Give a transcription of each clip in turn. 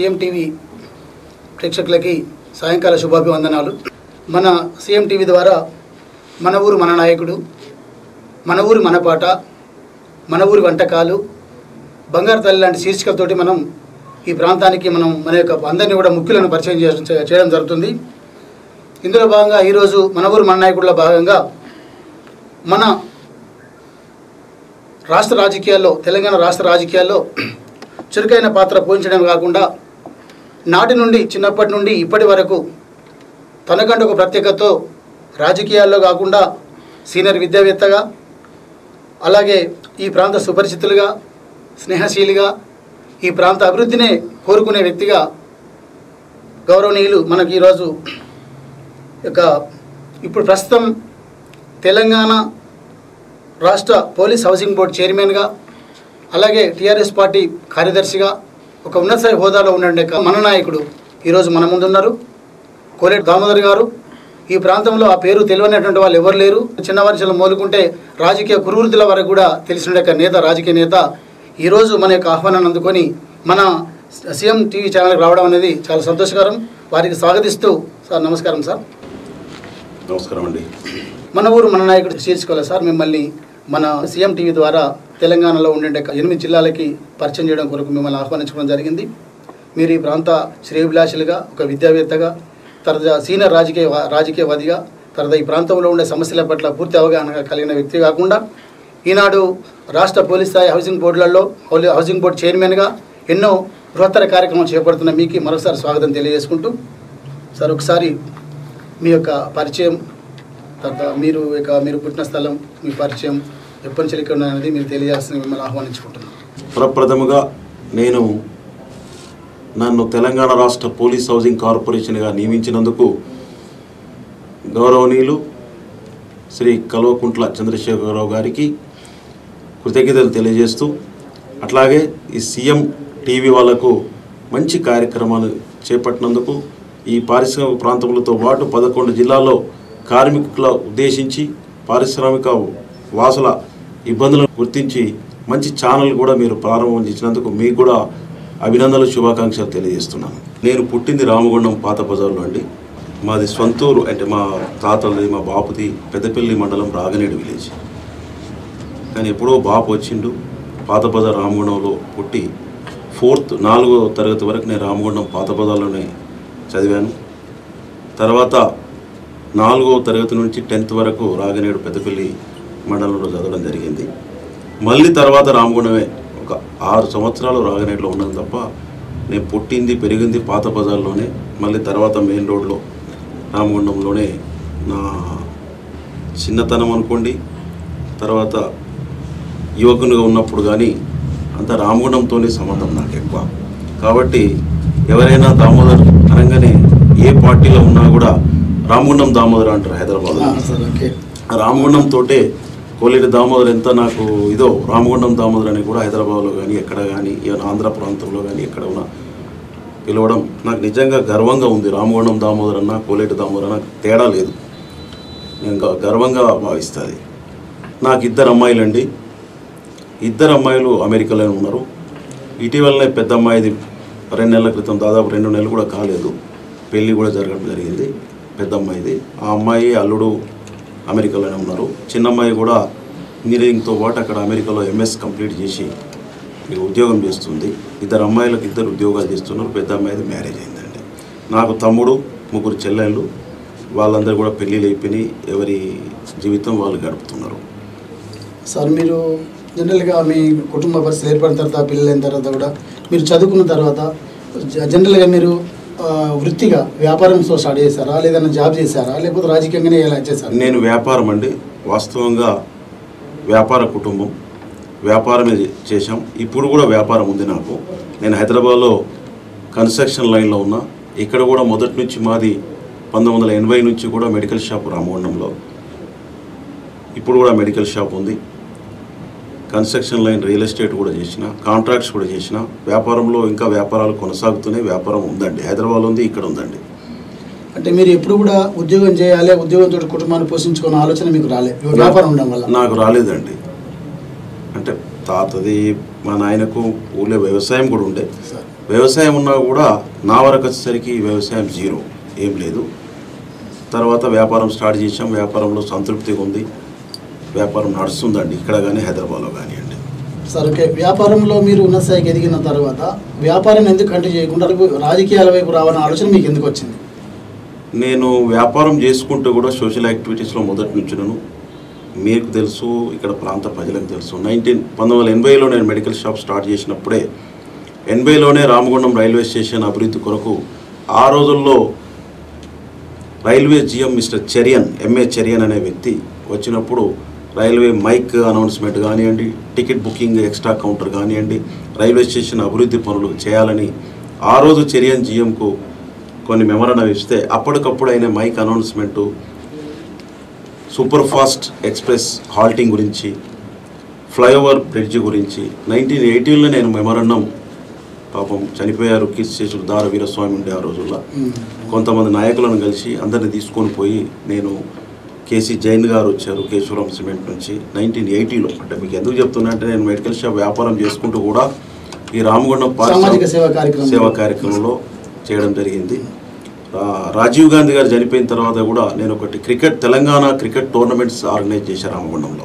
CM TV ప్రేక్షకులకి సాయంకాల శుభాభివందనాలు మన సీఎం టీవీ ద్వారా మన ఊరు మన నాయకుడు మన ఊరు మన పాట మన ఊరి వంటకాలు బంగారు తల్లి లాంటి శీర్షికలతోటి మనం ఈ ప్రాంతానికి మనం మన యొక్క అందరినీ కూడా ముఖ్యులను పరిచయం చే- చేయడం జరుగుతుంది ఇందులో భాగంగా ఈరోజు మన ఊరు మన నాయకుడిలో భాగంగా మన రాష్ట్ర రాజకీయాల్లో తెలంగాణ రాష్ట్ర రాజకీయాల్లో చురుకైన పాత్ర పోషించడం కాకుండా నాటి నుండి చిన్నప్పటి నుండి ఇప్పటి వరకు తనకంటూ ఒక ప్రత్యేకతతో రాజకీయాల్లో కాకుండా సీనియర్ విద్యావేత్తగా అలాగే ఈ ప్రాంత సుపరిచితులుగా స్నేహశీలిగా ఈ ప్రాంత అభివృద్ధినే కోరుకునే వ్యక్తిగా గౌరవనీయులు మనకి ఈరోజు యొక్క ఇప్పుడు ప్రస్తుతం తెలంగాణ రాష్ట్ర పోలీస్ హౌసింగ్ బోర్డు చైర్మన్గా అలాగే టీఆర్ఎస్ పార్టీ కార్యదర్శిగా ఒక ఉన్నత స్థాయి హోదాలో ఉండే మన నాయకుడు ఈరోజు మన ముందున్నారు కోలేటి దామోదర్ గారు ఈ ప్రాంతంలో ఆ పేరు తెలియనటువంటి వాళ్ళు ఎవరు లేరు చిన్న వరుసలు మొదలుకుంటే రాజకీయ కురువృత్తుల వరకు కూడా తెలిసిన యొక్క నేత రాజకీయ నేత ఈరోజు మన యొక్క ఆహ్వానాన్ని అందుకొని మన సీఎం టీవీ ఛానల్కి రావడం అనేది చాలా సంతోషకరం వారికి స్వాగతిస్తూ సార్ నమస్కారం సార్ నమస్కారం అండి మన ఊరు మన నాయకుడు శీర్చుకోవాలి సార్ మిమ్మల్ని మన సీఎం టీవీ ద్వారా తెలంగాణలో ఉండే ఎనిమిది జిల్లాలకి పరిచయం చేయడం కొరకు మిమ్మల్ని ఆహ్వానించడం జరిగింది మీరు ఈ ప్రాంత శ్రేయభిలాషులుగా ఒక విద్యావేత్తగా తర్వాత సీనియర్ రాజకీయ రాజకీయవాదిగా తర్వాత ఈ ప్రాంతంలో ఉండే సమస్యల పట్ల పూర్తి అవగాహన కలిగిన వ్యక్తి కాకుండా ఈనాడు రాష్ట్ర పోలీస్ స్థాయి హౌసింగ్ బోర్డులలో హౌలి- హౌసింగ్ బోర్డు చైర్మన్గా ఎన్నో బృహత్తర కార్యక్రమాలు చేపడుతున్న మీకు మరొకసారి స్వాగతం తెలియజేసుకుంటూ సార్ ఒకసారి మీ యొక్క పరిచయం తర్వాత మీరు ఇక మీరు పుట్టిన స్థలం మీ పరిచయం ఎప్పటి నుంచి ఇక్కడ అనేది మీరు తెలియాల్సిన మిమ్మల్ని ఆహ్వానించుకుంటున్నాను ప్రప్రథముగా నేను నన్ను తెలంగాణ రాష్ట్ర పోలీస్ హౌసింగ్ కార్పొరేషన్గా నియమించినందుకు గౌరవనీయులు శ్రీ కల్వకుంట్ల చంద్రశేఖరరావు గారికి కృతజ్ఞతలు తెలియజేస్తూ అట్లాగే ఈ సీఎం టీవీ వాళ్లకు మంచి కార్యక్రమాలు చేపట్టినందుకు ఈ పారిశ్రామిక ప్రాంతములతో పాటు పదకొండు జిల్లాల్లో కార్మికుల ఉద్దేశించి పారిశ్రామిక వాసుల ఇబ్బందులను గుర్తించి మంచి ఛానల్ కూడా మీరు ప్రారంభం చేసినందుకు మీకు కూడా అభినందనలు శుభాకాంక్షలు తెలియజేస్తున్నాను నేను పుట్టింది రామగుండం పాత బజార్లో అండి మాది సొంతూరు అంటే మా తాతలది మా బాపుది పెద్దపల్లి మండలం రాగనేడు విలేజ్ కానీ ఎప్పుడో బాపు వచ్చిండు పాత బజార్ రామగుండంలో పుట్టి ఫోర్త్ నాలుగో తరగతి వరకు నేను రామగుండం పాత బజార్లోనే చదివాను తర్వాత నాలుగో తరగతి నుంచి టెన్త్ వరకు రాగనేడు పెద్దపల్లి మండలంలో చదవడం జరిగింది మళ్ళీ తర్వాత రామగుండమే ఒక ఆరు సంవత్సరాలు రాగనేడులో ఉన్నాను తప్ప నేను పుట్టింది పెరిగింది పాత బజార్లోనే మళ్ళీ తర్వాత మెయిన్ రోడ్లో రామగుండంలోనే నా చిన్నతనం అనుకోండి తర్వాత యువకునిగా ఉన్నప్పుడు కానీ అంత రామగుండంతోనే సంబంధం నాకు ఎక్కువ కాబట్టి ఎవరైనా దామోదర్ అనగానే ఏ పార్టీలో ఉన్నా కూడా రామగుండం దామోదర్ అంటారు హైదరాబాద్ సార్ ఓకే రామగుండం తోటే కోలేటి దామోదర్ ఎంత నాకు ఇదో రామగుండం దామోదర్ అని కూడా హైదరాబాద్లో కానీ ఎక్కడ కానీ ఈవెన్ ఆంధ్ర ప్రాంతంలో కానీ ఎక్కడ ఉన్నా పిలవడం నాకు నిజంగా గర్వంగా ఉంది రామగుండం దామోదర్ అన్న కోలేటి దామోదర్ నాకు తేడా లేదు నేను గ- గర్వంగా భావిస్తుంది నాకు ఇద్దరు అమ్మాయిలండి ఇద్దరు అమ్మాయిలు అమెరికాలోనే ఉన్నారు ఇటీవలనే పెద్ద అమ్మాయిది రెండు నెలల క్రితం దాదాపు రెండు నెలలు కూడా కాలేదు పెళ్ళి కూడా జరగడం జరిగింది పెద్ద అమ్మాయిది ఆ అమ్మాయి అల్లుడు అమెరికాలోనే ఉన్నారు చిన్న అమ్మాయి కూడా ఇంజనీరింగ్తో పాటు అక్కడ అమెరికాలో ఎంఎస్ కంప్లీట్ చేసి ఇక ఉద్యోగం చేస్తుంది ఇద్దరు అమ్మాయిలకు ఇద్దరు ఉద్యోగాలు చేస్తున్నారు పెద్ద అమ్మాయిది మ్యారేజ్ అయిందండి నాకు తమ్ముడు ముగ్గురు చెల్లెళ్ళు వాళ్ళందరూ కూడా పెళ్ళిళ్ళు అయిపోయినాయి ఎవరి జీవితం వాళ్ళు గడుపుతున్నారు సార్ మీరు జనరల్గా మీ కుటుంబ పరిస్థితులు ఏర్పడిన తర్వాత పిల్లలు అయిన తర్వాత కూడా మీరు చదువుకున్న తర్వాత జ- జనరల్గా మీరు ఆ, వృత్తిగా వ్యాపారంతో స్టార్ట్ చేశారా లేదన్నా జాబ్ చేశారా లేకపోతే రాజకీయంగానే ఎలా చేశారా నేను వ్యాపారం అండి వాస్తవంగా వ్యాపార కుటుంబం వ్యాపారమే చే- చేశాం ఇప్పుడు కూడా వ్యాపారం ఉంది నాకు నేను హైదరాబాద్లో కన్స్ట్రక్షన్ లైన్లో ఉన్నా ఇక్కడ కూడా మొదటి నుంచి మాది పంతొమ్మిది వందల ఎనభై నుంచి కూడా మెడికల్ షాప్ రామగుండంలో ఇప్పుడు కూడా మెడికల్ షాప్ ఉంది కన్స్ట్రక్షన్ లైన్ రియల్ ఎస్టేట్ కూడా చేసిన కాంట్రాక్ట్స్ కూడా చేసిన వ్యాపారంలో ఇంకా వ్యాపారాలు కొనసాగుతున్నాయి వ్యాపారం ఉందండి హైదరాబాద్లో ఉంది ఇక్కడ ఉందండి అంటే మీరు ఎప్పుడు కూడా ఉద్యోగం చేయాలి ఉద్యోగంతో కుటుంబాన్ని పోషించుకునే ఆలోచన మీకు రాలే వ్యాపారం ఉండడం వల్ల నాకు రాలేదండి అంటే తాతది మా నాయనకు ఊళ్ళో వ్యవసాయం కూడా ఉండే సార్ వ్యవసాయం ఉన్నా కూడా నా వరకు వచ్చేసరికి వ్యవసాయం జీరో ఏం లేదు తర్వాత వ్యాపారం స్టార్ట్ చేసాం వ్యాపారంలో సంతృప్తిగా ఉంది వ్యాపారం నడుస్తుందండి ఇక్కడ కానీ హైదరాబాద్లో కానివ్వండి సార్ ఓకే వ్యాపారంలో మీరు ఉన్న స్థాయికి ఎదిగిన తర్వాత వ్యాపారం ఎందుకు కంటిన్యూ చేయకుండా అటు రాజకీయాల వైపు రావాలన్న ఆలోచన మీకు ఎందుకు వచ్చింది నేను వ్యాపారం చేసుకుంటూ కూడా సోషల్ యాక్టివిటీస్లో మొదటి నుంచున్నాను మీకు తెలుసు ఇక్కడ ప్రాంత ప్రజలకు తెలుసు నైన్టీన్ పంతొమ్మిది వందల ఎనభైలో నేను మెడికల్ షాప్ స్టార్ట్ చేసినప్పుడే ఎనభైలోనే రామగుండం రైల్వే స్టేషన్ అభివృద్ధి కొరకు ఆ రోజుల్లో railway GM mister Cherian M A Cherian అనే వ్యక్తి వచ్చినప్పుడు రైల్వే మైక్ అనౌన్స్మెంట్ కానివ్వండి టికెట్ బుకింగ్ ఎక్స్ట్రా కౌంటర్ కానివ్వండి రైల్వే స్టేషన్ అభివృద్ధి పనులు చేయాలని ఆ రోజు చెరియన్ జిఎంకు కొన్ని మెమరణం ఇస్తే అప్పటికప్పుడు అయిన mike announcement super fast express halting గురించి ఫ్లైఓవర్ బ్రిడ్జ్ గురించి నైన్టీన్ ఎయిటీలో నేను మెమరణం పాపం చనిపోయారు కీర్తిశేషుడు దార వీరస్వామి ఉండే ఆ రోజుల్లో కొంతమంది నాయకులను కలిసి అందరిని తీసుకొని పోయి నేను కేసీ జైన్ గారు వచ్చారు కేశవరం సిమెంట్ నుంచి నైన్టీన్ ఎయిటీలో అంటే మీకు ఎందుకు చెప్తున్నా అంటే నేను మెడికల్ షాప్ వ్యాపారం చేసుకుంటూ కూడా ఈ రామగుండం సామాజిక సేవా కార్యక్రమం. సేవా కార్యక్రమంలో చేయడం జరిగింది రా- రాజీవ్ గాంధీ గారు చనిపోయిన తర్వాత కూడా నేను ఒకటి cricket Telangana cricket tournaments organize చేశాను రామగుండంలో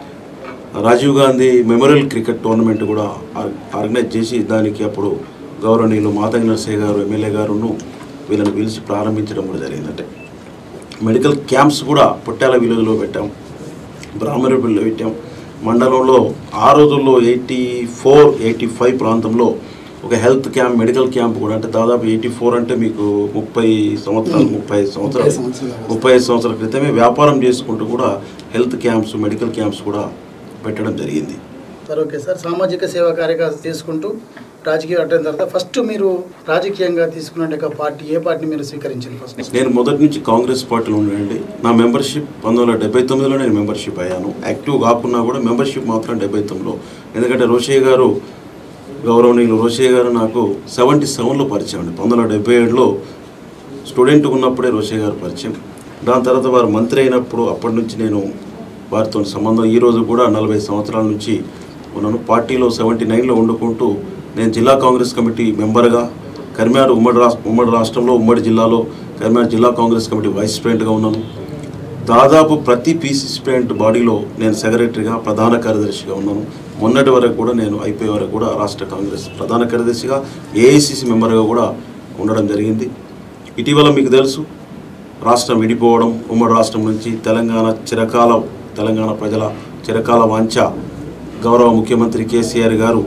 Rajiv Gandhi memorial cricket tournament కూడా ఆర్- ఆర్గనైజ్ చేసి దానికి అప్పుడు గౌరవనీయులు మాతంగి నరసయ్య గారు ఎమ్మెల్యే గారును వీళ్ళని పిలిచి ప్రారంభించడం కూడా జరిగిందంటే మెడికల్ క్యాంప్స్ కూడా పుట్టాల విలేజ్లో పెట్టాం బ్రాహ్మణపల్లిలో పెట్టాం మండలంలో ఆ రోజుల్లో ఎయిటీ ఫోర్ ఎయిటీ ఫైవ్ ప్రాంతంలో ఒక హెల్త్ క్యాంప్ మెడికల్ క్యాంప్ కూడా అంటే దాదాపు ఎయిటీ ఫోర్ అంటే మీకు ముప్పై సంవత్సరాలు ముప్పై ఐదు సంవత్సరాలు సంవత్సరాలు. ముప్పై ఐదు సంవత్సరాల క్రితమే వ్యాపారం చేసుకుంటూ కూడా హెల్త్ క్యాంప్స్ మెడికల్ క్యాంప్స్ కూడా పెట్టడం జరిగింది సార్ ఓకే సార్ సామాజిక సేవా కార్యక్రమాలు తీసుకుంటూ రాజకీయ అటైన తర్వాత ఫస్ట్ మీరు రాజకీయంగా తీసుకున్న యొక్క పార్టీ ఏ పార్టీని మీరు స్వీకరించారు ఫస్ట్ నేను మొదటి నుంచి కాంగ్రెస్ పార్టీలో ఉండండి నా మెంబర్షిప్ పంతొమ్మిది వందల డెబ్బై తొమ్మిదిలో నేను మెంబర్షిప్ అయ్యాను యాక్టివ్ కాకున్నా కూడా మెంబర్షిప్ మాత్రం డెబ్బై తొమ్మిదిలో ఎందుకంటే రోషయ్య గారు గౌరవనీయులు రోషయ్య గారు నాకు సెవెంటీ సెవెన్లో పరిచయం అండి పంతొమ్మిది వందల డెబ్బై ఏడులో స్టూడెంట్ ఉన్నప్పుడే రోషయ్య గారు పరిచయం దాని తర్వాత వారు మంత్రి అయినప్పుడు అప్పటి నుంచి నేను వారితో సంబంధం ఈ రోజు కూడా నలభై సంవత్సరాల నుంచి ఉన్నాను పార్టీలో సెవెంటీ నైన్లో వండుకుంటూ నేను జిల్లా కాంగ్రెస్ కమిటీ మెంబర్గా కర్మారు ఉమ్మడి రాష్ట్ర ఉమ్మడి రాష్ట్రంలో ఉమ్మడి జిల్లాలో కర్మారు జిల్లా కాంగ్రెస్ కమిటీ వైస్ ప్రెసిడెంట్గా ఉన్నాను దాదాపు ప్రతి పీసీసీ ప్రెసిడెంట్ బాడీలో నేను సెక్రటరీగా ప్రధాన కార్యదర్శిగా ఉన్నాను మొన్నటి వరకు కూడా నేను అయిపోయే వరకు కూడా రాష్ట్ర కాంగ్రెస్ ప్రధాన కార్యదర్శిగా ఏఐసిసి మెంబర్గా కూడా ఉండడం జరిగింది ఇటీవల మీకు తెలుసు రాష్ట్రం విడిపోవడం ఉమ్మడి రాష్ట్రం నుంచి తెలంగాణ చిరకాల తెలంగాణ ప్రజల చిరకాల వాంఛ గౌరవ ముఖ్యమంత్రి కేసీఆర్ గారు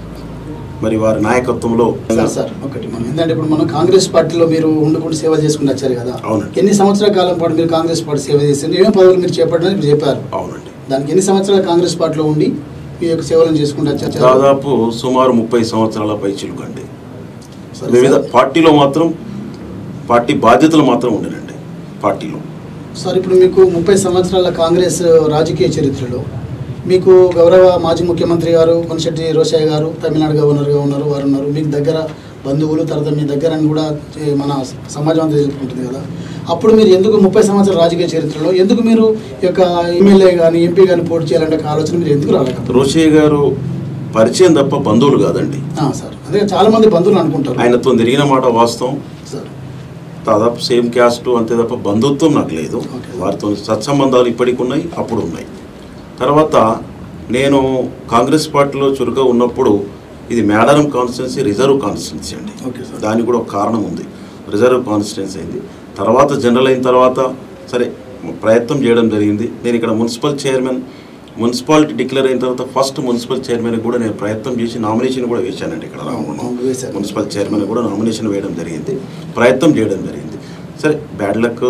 మరి వారి నాయకత్వంలో సార్ సార్ ఒకటి మనం ఏంటంటే ఇప్పుడు మనం కాంగ్రెస్ పార్టీలో మీరు ఉండుకుంటూ సేవ చేసుకుంటూ వచ్చారు కదా అవునండి. ఎన్ని సంవత్సరాల కాలం పాటు మీరు కాంగ్రెస్ పార్టీ సేవ చేశారు ఏమేమి పదవులు మీరు చేపట్టని మీరు చెప్పారు అవునండి దానికి ఎన్ని సంవత్సరాలు కాంగ్రెస్ పార్టీలో ఉండి మీ యొక్క సేవలను చేసుకుంటూ వచ్చారు దాదాపు సుమారు ముప్పై సంవత్సరాల పైచిలుకండి సరే, వివిధ సార్. పార్టీలో మాత్రం పార్టీ బాధ్యతలు మాత్రం ఉండనండి పార్టీలో సార్ ఇప్పుడు మీకు ముప్పై సంవత్సరాల కాంగ్రెస్ రాజకీయ చరిత్రలో మీకు గౌరవ మాజీ ముఖ్యమంత్రి గారు కొనశెట్టి రోషయ్య గారు తమిళనాడు గవర్నర్గా ఉన్నారు వారు ఉన్నారు మీకు దగ్గర బంధువులు తర్వాత మీ దగ్గర అని కూడా ఏ, మన సమాజం అంతా తెలుసుకుంటుంది కదా అప్పుడు మీరు ఎందుకు ముప్పై సంవత్సరాల రాజకీయ చరిత్రలో ఎందుకు మీరు ఈ యొక్క ఎమ్మెల్యే కానీ ఎంపీ కానీ పోటీ చేయాలంటే ఒక ఆలోచన మీరు ఎందుకు రాలేదు రోషయ్య గారు పరిచయం తప్ప బంధువులు కాదండి ఆ, సార్ అదే చాలా మంది బంధువులు అనుకుంటారు ఆయనతో తిరిగిన మాట వాస్తవం సార్ దాదాపు సేమ్ క్యాస్ట్ అంతే తప్ప బంధుత్వం నాకు లేదు ఓకే. వారితో సత్సంబంధాలు ఇప్పటికి ఉన్నాయి అప్పుడు ఉన్నాయి తర్వాత నేను కాంగ్రెస్ పార్టీలో చురుగ్గా ఉన్నప్పుడు ఇది మేడారం కాన్స్టిట్యున్సీ రిజర్వ్ కాన్స్టిట్యున్సీ అండి ఓకే సార్ దానికి కూడా ఒక కారణం ఉంది రిజర్వ్ కాన్స్టిట్యున్సీ అయింది తర్వాత జనరల్ అయిన తర్వాత సరే ప్రయత్నం చేయడం జరిగింది నేను ఇక్కడ మున్సిపల్ చైర్మన్ మున్సిపాలిటీ డిక్లేర్ అయిన తర్వాత ఫస్ట్ మున్సిపల్ చైర్మన్ కూడా నేను ప్రయత్నం చేసి నామినేషన్ కూడా వేశానండి ఇక్కడ రామగుండం అవును, వేశారు. మున్సిపల్ చైర్మన్ కూడా నామినేషన్ వేయడం జరిగింది ప్రయత్నం చేయడం జరిగింది సరే బ్యాడ్ లక్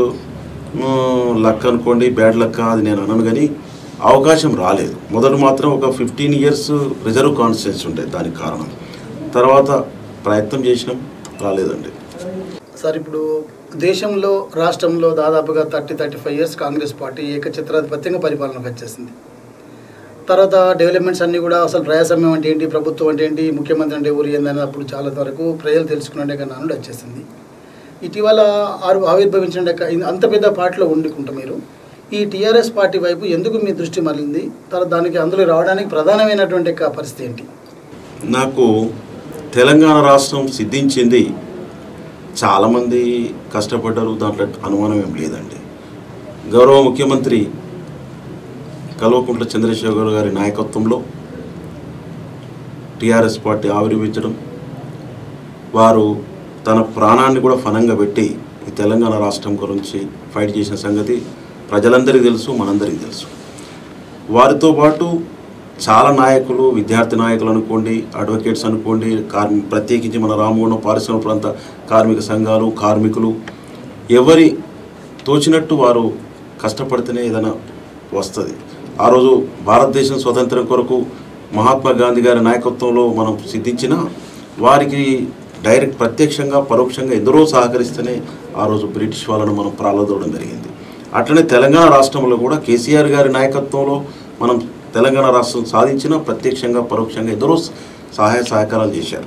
లక్ అనుకోండి బ్యాడ్ లక్ అది నేను అనను కానీ అవకాశం రాలేదు మొదట మాత్రం ఒక ఫిఫ్టీన్ ఇయర్స్ రిజర్వ్ కాన్స్టిట్యూన్సీ ఉండేది దానికి కారణం తర్వాత ప్రయత్నం చేసినాం రాలేదండి సార్ ఇప్పుడు దేశంలో రాష్ట్రంలో దాదాపుగా thirty thirty five years Congress party ఏకఛత్రాధిపత్యంగా పరిపాలనకు వచ్చేసింది తర్వాత డెవలప్మెంట్స్ అన్నీ కూడా అసలు ప్రజాస్వామ్యం అంటే ఏంటి ప్రభుత్వం అంటే ఏంటి ముఖ్యమంత్రి అంటే ఊరు ఏందని అప్పుడు చాలా వరకు ప్రజలు తెలుసుకునే కన్నా నుండి వచ్చేసింది ఇటీవల ఆరు ఆవిర్భవించిన యొక్క ఇన్- అంత పెద్ద పార్టీలో ఉండుకుంటా మీరు ఈ టీఆర్ఎస్ పార్టీ వైపు ఎందుకు మీ దృష్టి మరలింది తర్వాత దానికి అందులో రావడానికి ప్రధానమైనటువంటి యొక్క పరిస్థితి ఏంటి నాకు తెలంగాణ రాష్ట్రం సిద్ధించింది చాలామంది కష్టపడ్డారు దాంట్లో అనుమానం ఏం లేదండి గౌరవ ముఖ్యమంత్రి కల్వకుంట్ల చంద్రశేఖర్ గారి నాయకత్వంలో టీఆర్ఎస్ పార్టీ ఆవిర్భించడం వారు తన ప్రాణాన్ని కూడా ఫనంగా పెట్టి ఈ తెలంగాణ రాష్ట్రం గురించి ఫైట్ చేసిన సంగతి ప్రజలందరికీ తెలుసు మనందరికీ తెలుసు వారితో పాటు చాలా నాయకులు విద్యార్థి నాయకులు అనుకోండి అడ్వకేట్స్ అనుకోండి కార్మి ప్రత్యేకించి మన రామగుండం పారిశ్రామిక ప్రాంత కార్మిక సంఘాలు కార్మికులు ఎవరి తోచినట్టు వారు కష్టపడితేనే ఏదైనా వస్తుంది ఆ రోజు భారతదేశం స్వతంత్రం కొరకు మహాత్మా గాంధీ గారి నాయకత్వంలో మనం సిద్ధించిన వారికి డైరెక్ట్ ప్రత్యక్షంగా పరోక్షంగా ఎందరో సహకరిస్తేనే ఆ రోజు బ్రిటిష్ వాళ్ళను మనం ప్రాలదోవడం జరిగింది అట్లనే తెలంగాణ రాష్ట్రంలో కూడా కేసీఆర్ గారి నాయకత్వంలో మనం తెలంగాణ రాష్ట్రం సాధించిన ప్రత్యక్షంగా పరోక్షంగా ఎందరో సహాయ సహకారాలు చేశారు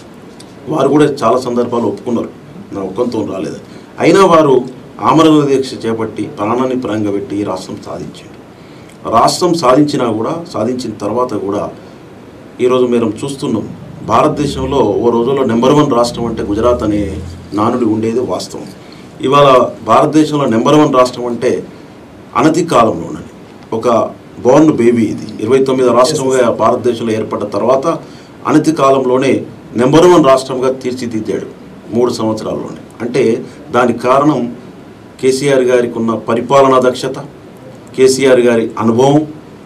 వారు కూడా చాలా సందర్భాలు ఒప్పుకున్నారు నా ఒక్కంతో రాలేదు అయినా వారు ఆమరణ దీక్ష చేపట్టి ప్రాణాన్ని పరంగా పెట్టి ఈ రాష్ట్రం సాధించారు రాష్ట్రం సాధించినా కూడా సాధించిన తర్వాత కూడా ఈరోజు మేము చూస్తున్నాం భారతదేశంలో ఓ రోజుల్లో నెంబర్ వన్ రాష్ట్రం అంటే గుజరాత్ అనే నానుడి ఉండేది వాస్తవం ఇవాళ భారతదేశంలో నెంబర్ వన్ రాష్ట్రం అంటే అనతి కాలంలోనని ఒక బోర్న్ బేబీ ఇది ఇరవై తొమ్మిది రాష్ట్రంగా భారతదేశంలో ఏర్పడ్డ తర్వాత అనతి కాలంలోనే నెంబర్ వన్ రాష్ట్రంగా తీర్చిదిద్దాడు మూడు సంవత్సరాల్లోనే అంటే దానికి కారణం కేసీఆర్ గారికి ఉన్న పరిపాలనా దక్షత కేసీఆర్ గారి అనుభవం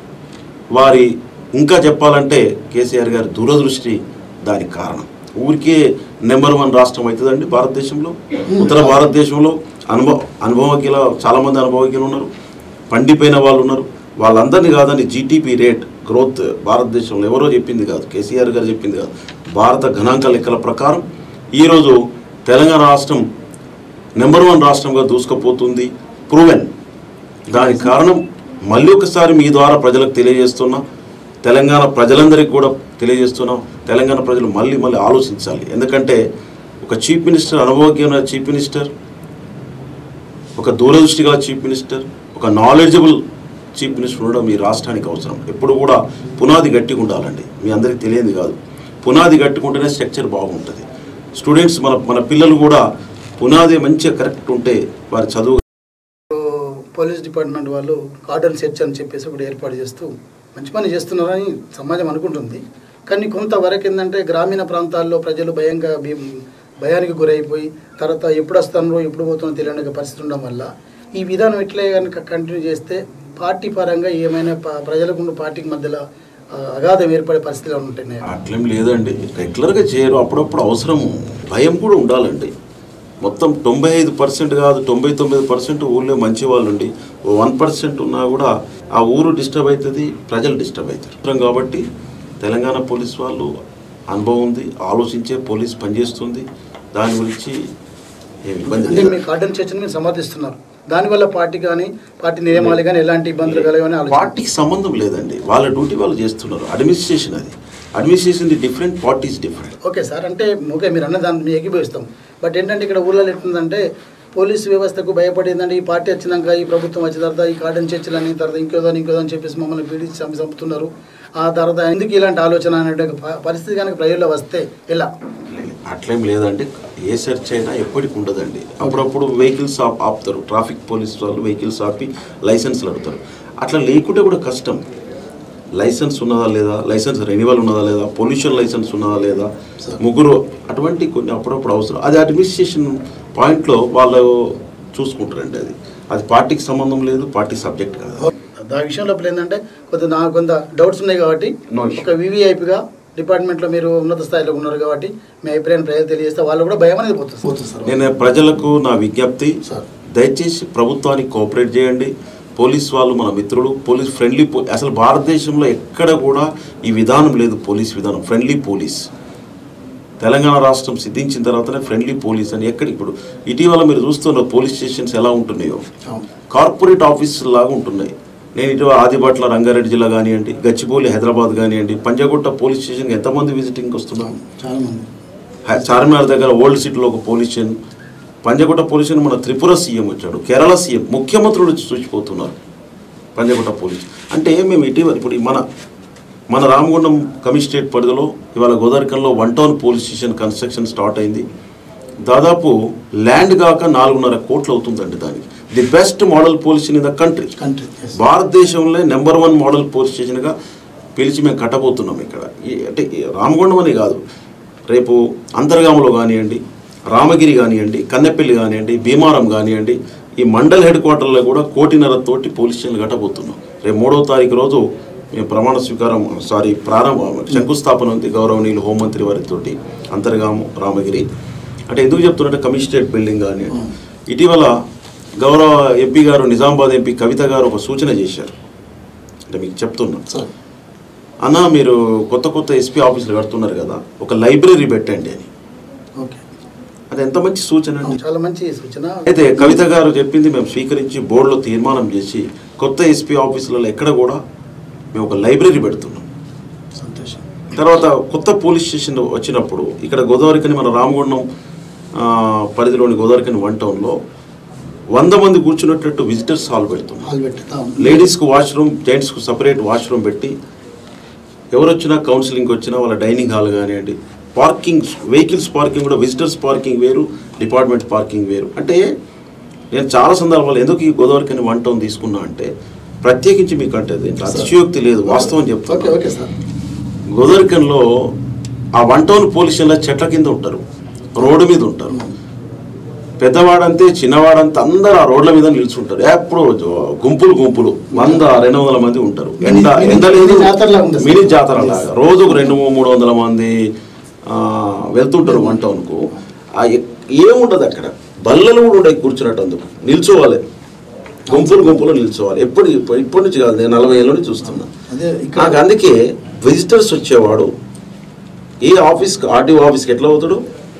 వారి ఇంకా చెప్పాలంటే కేసీఆర్ గారి దూరదృష్టి దానికి కారణం ఊరికే నెంబర్ వన్ రాష్ట్రం అవుతుందండి భారతదేశంలో ఉత్తర భారతదేశంలో అనుభవ అనుభవజ్ఞుల చాలామంది అనుభవజ్ఞులు ఉన్నారు పండిపోయిన వాళ్ళు ఉన్నారు వాళ్ళందరినీ కాదని జీటీపీ రేట్ గ్రోత్ భారతదేశంలో ఎవరో చెప్పింది కాదు కేసీఆర్ గారు చెప్పింది కాదు భారత గణాంక లెక్కల ప్రకారం ఈరోజు తెలంగాణ రాష్ట్రం నెంబర్ వన్ రాష్ట్రంగా దూసుకుపోతుంది ప్రూవెన్ దానికి కారణం మళ్ళీ ఒకసారి మీ ద్వారా ప్రజలకు తెలియజేస్తున్నా తెలంగాణ ప్రజలందరికీ కూడా తెలియజేస్తున్నాం తెలంగాణ ప్రజలు మళ్ళీ మళ్ళీ ఆలోచించాలి ఎందుకంటే ఒక చీఫ్ మినిస్టర్ అనుభవజ్ఞమైన చీఫ్ మినిస్టర్ ఒక దూరదృష్టి గల చీఫ్ మినిస్టర్ ఒక నాలెడ్జబుల్ చీఫ్ మినిస్టర్ ఉండడం ఈ రాష్ట్రానికి అవసరం ఎప్పుడు కూడా పునాది గట్టిగా ఉండాలండి మీ అందరికీ తెలియదు కాదు పునాది గట్టుకుంటేనే స్ట్రక్చర్ బాగుంటుంది స్టూడెంట్స్ మన మన పిల్లలు కూడా పునాది మంచిగా కరెక్ట్ ఉంటే వారి చదువు పోలీస్ డిపార్ట్మెంట్ వాళ్ళు కార్డన్ సెర్చ్ అని చెప్పేసి ఒకటి ఏర్పాటు చేస్తూ మంచి పని చేస్తున్నారని సమాజం అనుకుంటుంది కానీ కొంతవరకు ఏంటంటే గ్రామీణ ప్రాంతాల్లో ప్రజలు భయంగా భీ- భయానికి గురైపోయి తర్వాత ఎప్పుడు వస్తానో ఎప్పుడు పోతానో తెలియని పరిస్థితి ఉండడం వల్ల ఈ విధానం ఇట్లే కనుక కంటిన్యూ చేస్తే పార్టీ పరంగా ఏమైనా ప- ప్రజలకు పార్టీకి మధ్యలో ఆ, అగాధం ఏర్పడే పరిస్థితులు ఉంటున్నాయి అట్లేం లేదండి రెగ్యులర్గా చేయరు అప్పుడప్పుడు అవసరము భయం కూడా ఉండాలండి మొత్తం తొంభై ఐదు పర్సెంట్ కాదు తొంభై తొమ్మిది పర్సెంట్ ఊళ్ళో మంచి వాళ్ళు ఉండి వన్ పర్సెంట్ ఉన్నా కూడా ఆ ఊరు డిస్టర్బ్ అవుతుంది ప్రజలు డిస్టర్బ్ అవుతారు కాబట్టి తెలంగాణ పోలీస్ వాళ్ళు అనుభవం ఉంది ఆలోచించే పోలీస్ పనిచేస్తుంది దాని గురించి ఏమి ఇబ్బంది అంటే లేదు మీ కార్డన్ చర్చని మీరు సమర్థిస్తున్నారు దానివల్ల పార్టీ కానీ పార్టీ నియమాలు కానీ ఎలాంటి ఇబ్బందులు కలగని ఆలోచన పార్టీకి సంబంధం లేదండి వాళ్ళ డ్యూటీ వాళ్ళు చేస్తున్నారు అడ్మినిస్ట్రేషన్ అది administration different parties different okay sir అంటే ఓకే మీరు అన్న దాన్ని మేము ఏకీభవిస్తాం బట్ ఏంటంటే ఇక్కడ ఊళ్ళో ఎట్లుందంటే పోలీసు వ్యవస్థకు భయపడిందంటే ఈ పార్టీ వచ్చినాక ఈ ప్రభుత్వం వచ్చిన తర్వాత ఈ కార్డన్ చర్చలని తర్వాత ఇంకోదని ఇంకోదని చెప్పేసి మమ్మల్ని పీడించి చంపి చంపుతున్నారు ఆ తర్వాత ఎందుకు ఇలాంటి ఆలోచన అనే ప- పరిస్థితి కనుక ప్రజల్లో వస్తే ఎలా అట్లేం లేదండి ఏ సెర్చ్ అయినా ఎప్పటికి ఉండదండి అప్పుడప్పుడు వెహికల్స్ ఆప్ ఆపుతారు ట్రాఫిక్ పోలీస్ వాళ్ళు వెహికల్స్ ఆపి లైసెన్స్లు అడుగుతారు అట్లా లేకుంటే కూడా కష్టం లైసెన్స్ ఉన్నదా లేదా లైసెన్స్ రెన్యువల్ ఉన్నదా లేదా పొల్యూషన్ లైసెన్స్ ఉన్నదా లేదా ముగ్గురు అటువంటి కొన్ని అప్పుడప్పుడు అవసరం అది అడ్మినిస్ట్రేషన్ పాయింట్లో వాళ్ళు చూసుకుంటారండి అది అది పార్టీకి సంబంధం లేదు పార్టీ సబ్జెక్ట్ కాదు ఆ విషయం లోపల ఏంటంటే కొంత నాకు కొంత డౌట్స్ ఉన్నాయి కాబట్టి No issue. ఒక వివిఐపిగా డిపార్ట్మెంట్లో మీరు ఉన్నత స్థాయిలో ఉన్నారు కాబట్టి మీ అభిప్రాయం ప్రజలు తెలియజేస్తే వాళ్ళు కూడా భయం అనేది పోతుంది పోతుంది సార్ నేను ప్రజలకు నా విజ్ఞప్తి సార్. దయచేసి ప్రభుత్వానికి కోఆపరేట్ చేయండి పోలీస్ వాళ్ళు మన మిత్రులు పోలీస్ ఫ్రెండ్లీ పో అసలు భారతదేశంలో ఎక్కడ కూడా ఈ విధానం లేదు పోలీస్ విధానం ఫ్రెండ్లీ పోలీస్ తెలంగాణ రాష్ట్రం సిద్ధించిన తర్వాతనే ఫ్రెండ్లీ పోలీస్ అని ఎక్కడ ఇప్పుడు ఇటీవల మీరు చూస్తున్న పోలీస్ స్టేషన్స్ ఎలా ఉంటున్నాయో అవును కార్పొరేట్ ఆఫీసులు లాగా ఉంటున్నాయి నేను ఇటు ఆదిబాట్ల రంగారెడ్డి జిల్లా కానివ్వండి గచ్చిబౌలి హైదరాబాద్ కానివ్వండి పంజాగుట్ట పోలీస్ స్టేషన్కి ఎంతమంది విజిటింగ్కి వస్తున్నారు చాలా మంది హై- చార్మినార్ దగ్గర ఓల్డ్ సిటీలో ఒక police station Panjagutta police station మన త్రిపుర సీఎం వచ్చాడు కేరళ సీఎం ముఖ్యమంత్రులు వచ్చి చూసిపోతున్నారు పంజగుట్ట పోలీస్ అంటే మేము ఇటీవల ఇప్పుడు ఈ మన మన రామగుండం కమిషనరేట్ పరిధిలో ఇవాళ గోదావరికంలో one town police station construction start అయింది దాదాపు ల్యాండ్ కాక నాలుగున్నర కోట్లు అవుతుందండి దానికి the best model police station in the country country భారతదేశంలో నెంబర్ వన్ మోడల్ పోలీస్ స్టేషన్గా పిలిచి మేము కట్టబోతున్నాం ఇక్కడ ఈ అంటే ఈ రామగుండం అని కాదు రేపు అంతర్గామలో కానివ్వండి రామగిరి కానివ్వండి కన్నెపల్లి కానివ్వండి భీమారం కానివ్వండి ఈ మండల్ హెడ్ క్వార్టర్లో కూడా కోటిన్నర తోటి పోలీస్ స్టేషన్లు కట్టబోతున్నాం రేపు మూడవ తారీఖు రోజు మేము ప్రమాణ స్వీకారం సారీ ప్రారంభ శంకుస్థాపన ఉంది గౌరవనీయులు హోంమంత్రి వారితోటి అంతర్గాము రామగిరి అంటే ఎందుకు చెప్తున్నట్టే కమిషనరేట్ బిల్డింగ్ కానివ్వండి ఇటీవల గౌరవ ఎంపీ గారు నిజామాబాద్ ఎంపీ కవిత గారు ఒక సూచన చేశారు అంటే మీకు చెప్తున్నా సార్ అన్న మీరు కొత్త కొత్త ఎస్పీ ఆఫీసులు కడుతున్నారు కదా ఒక లైబ్రరీ పెట్టండి అని ఓకే అది ఎంత మంచి సూచన అండి చాలా మంచి సూచన అయితే కవిత గారు చెప్పింది మేము స్వీకరించి బోర్డులో తీర్మానం చేసి కొత్త ఎస్పీ ఆఫీసులలో ఎక్కడ కూడా మేము ఒక లైబ్రరీ పెడుతున్నాం సంతోషం తర్వాత కొత్త పోలీస్ స్టేషన్ వచ్చినప్పుడు ఇక్కడ గోదావరికని మన రామగుండం ఆ, పరిధిలోని గోదావరికని వన్ టౌన్లో వంద మంది కూర్చున్నట్టు విజిటర్స్ హాల్ పెడుతున్నాం హాల్ పెట్టుతాం లేడీస్కు వాష్రూమ్ జెంట్స్కు సపరేట్ వాష్రూమ్ పెట్టి ఎవరు వచ్చినా కౌన్సిలింగ్కి వచ్చినా వాళ్ళ డైనింగ్ హాల్ కానివ్వండి పార్కింగ్ వెహికల్స్ పార్కింగ్ కూడా విజిటర్స్ పార్కింగ్ వేరు డిపార్ట్మెంట్ పార్కింగ్ వేరు అంటే నేను చాలా సందర్భాలు ఎందుకు ఈ గోదావరికని వన్ టౌన్ తీసుకున్నా అంటే ప్రత్యేకించి మీకు అంటే దీంట్లో అతిశయోక్తి లేదు వాస్తవం ఓకే చెప్తాను ఓకే సార్ గోదావరికంలో ఆ వన్ టౌన్ పోలీస్ స్టేషన్లో చెట్ల కింద ఉంటారు రోడ్డు మీద ఉంటారు పెద్దవాడంతే చిన్నవాడంతే అందరు ఆ రోడ్ల మీద నిల్చుంటారు ఎప్పుడు జో- గుంపులు గుంపులు వంద రెండు వందల మంది ఉంటారు ఎండ మినీ- ఎండ లేదు మినీ జాతరలా ఉంది అసలు. మినీ జాతర లాగా రోజుకు రెండు మూ- మూడు వందల మంది ఆ, వెళ్తుంటారు వన్ టౌన్కు ఆ ఎ- ఏముండదు అక్కడ బల్లలు కూడా ఉంటాయి కూర్చున్నట్టు అందుకు నిల్చోవాలి గుంపులు గుంపులు నిల్చోవాలి ఎప్పుడు ఇప్ప- ఇప్పటి నుంచి కాదు నేను నలభై ఏళ్ళ నుంచి చూస్తున్నా అదే నాకు ఇక్కడ అందుకే విజిటర్స్ వచ్చేవాడు ఏ ఆఫీస్ ఆర్టీఓ ఆఫీస్కి ఎట్లా పోతాడు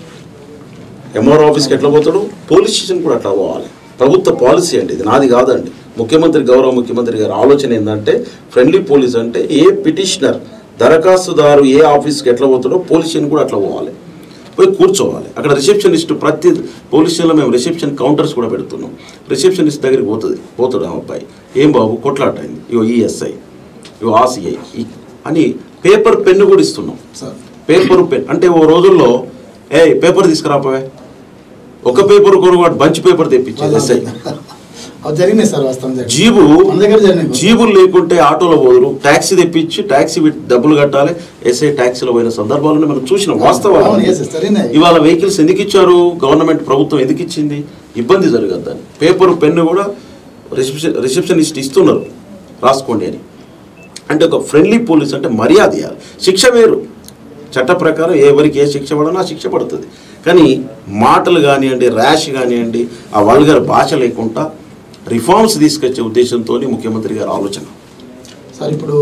ఎంఆర్ ఆఫీస్కి ఎట్లా పోతాడు పోలీస్ స్టేషన్ కూడా అట్లా పోవాలి ప్రభుత్వ పాలసీ అండి ఇది నాది కాదండి ముఖ్యమంత్రి గౌరవ ముఖ్యమంత్రి గారి ఆలోచన ఏంటంటే ఫ్రెండ్లీ పోలీస్ అంటే ఏ పిటిషనర్ దరఖాస్తుదారు ఏ ఆఫీస్కి ఎట్లా పోతాడో పోలీస్ స్టేషన్ కూడా అట్లా పోవాలి పోయి కూర్చోవాలి అక్కడ రిసెప్షనిస్ట్ ప్రతి పోలీస్ స్టేషన్లో మేము రిసెప్షన్ కౌంటర్స్ కూడా పెడుతున్నాం రిసెప్షనిస్ట్ దగ్గరికి పోతుంది పోతాడు ఆ అబ్బాయి ఏం బాబు కొట్లాట అయింది ఇగో ఈఎస్ఐ ఇగో ఆర్సీఐ అని పేపర్ పెన్ను కూడా ఇస్తున్నాం సార్ పేపర్ పెన్ అంటే ఓ రోజుల్లో ఏ పేపర్ తీసుకురాపోవే ఒక పేపర్ కొనుగోడు బంచ్ పేపర్ తెప్పించేది ఎస్ఐ అది జరిగినాయి సార్ వాస్తవం జరిగింది. జీబు మన దగ్గర జరిగినాయి జీబులు లేకుంటే ఆటోలో పోదురు ట్యాక్సీ తెప్పించి ట్యాక్సీ పెట్టి డబ్బులు కట్టాలి ఎస్ఐ ట్యాక్సీలో పోయిన సందర్భాలను మనం చూసిన అవును, వాస్తవాలు yes, yes, జరిగినాయి. ఇవాళ వెహికల్స్ ఎందుకు ఇచ్చారు గవర్నమెంట్ ప్రభుత్వం ఎందుకు ఇచ్చింది ఇబ్బంది జరగద్దని పేపర్ పెన్ను కూడా రిసెప్షన్ రిసెప్షనిస్ట్ ఇస్తున్నారు రాసుకోండి అని అంటే ఒక ఫ్రెండ్లీ పోలీస్ అంటే మర్యాద ఇవ్వాలి శిక్ష వేరు చట్ట ప్రకారం ఎవరికి ఏ శిక్ష పడనో ఆ శిక్ష పడుతుంది కానీ మాటలు కానివ్వండి ర్యాష్ కానివ్వండి ఆ వల్గర్ భాష లేకుండా రిఫార్మ్స్ తీసుకొచ్చే ఉద్దేశంతో ముఖ్యమంత్రి గారి ఆలోచన సార్ ఇప్పుడు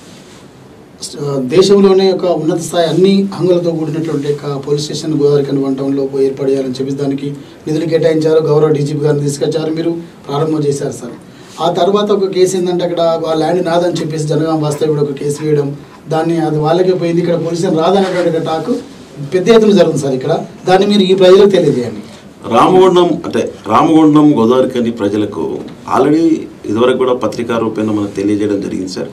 ఆ, దేశంలోనే ఒక ఉన్నత స్థాయి అన్ని హంగులతో కూడినటువంటి ఒక పోలీస్ స్టేషన్ గోదావరి కని వన్ టౌన్లో ఏర్పాటు చేయాలని చెప్పి దానికి నిధులు కేటాయించారు గౌరవ డీజీపీ గారిని తీసుకొచ్చారు మీరు ప్రారంభం చేశారు సార్ ఆ తర్వాత ఒక కేసు ఏంటంటే అక్కడ ఆ ల్యాండ్ నాదని చెప్పేసి జనగాం వాస్తవ కూడా ఒక కేసు వేయడం దాన్ని అది వాళ్ళకే పోయింది ఇక్కడ పోలీస్ స్టేషన్ రాదనేటువంటి టాక్ పెద్ద ఎత్తున జరుగుతుంది సార్ ఇక్కడ దాన్ని మీరు ఈ ప్రజలకు తెలియజేయండి రామగుండం అంటే రామగుండం గోదావరికని ప్రజలకు ఆల్రెడీ ఇదివరకు కూడా పత్రికా రూపేణ మనకు తెలియజేయడం జరిగింది సార్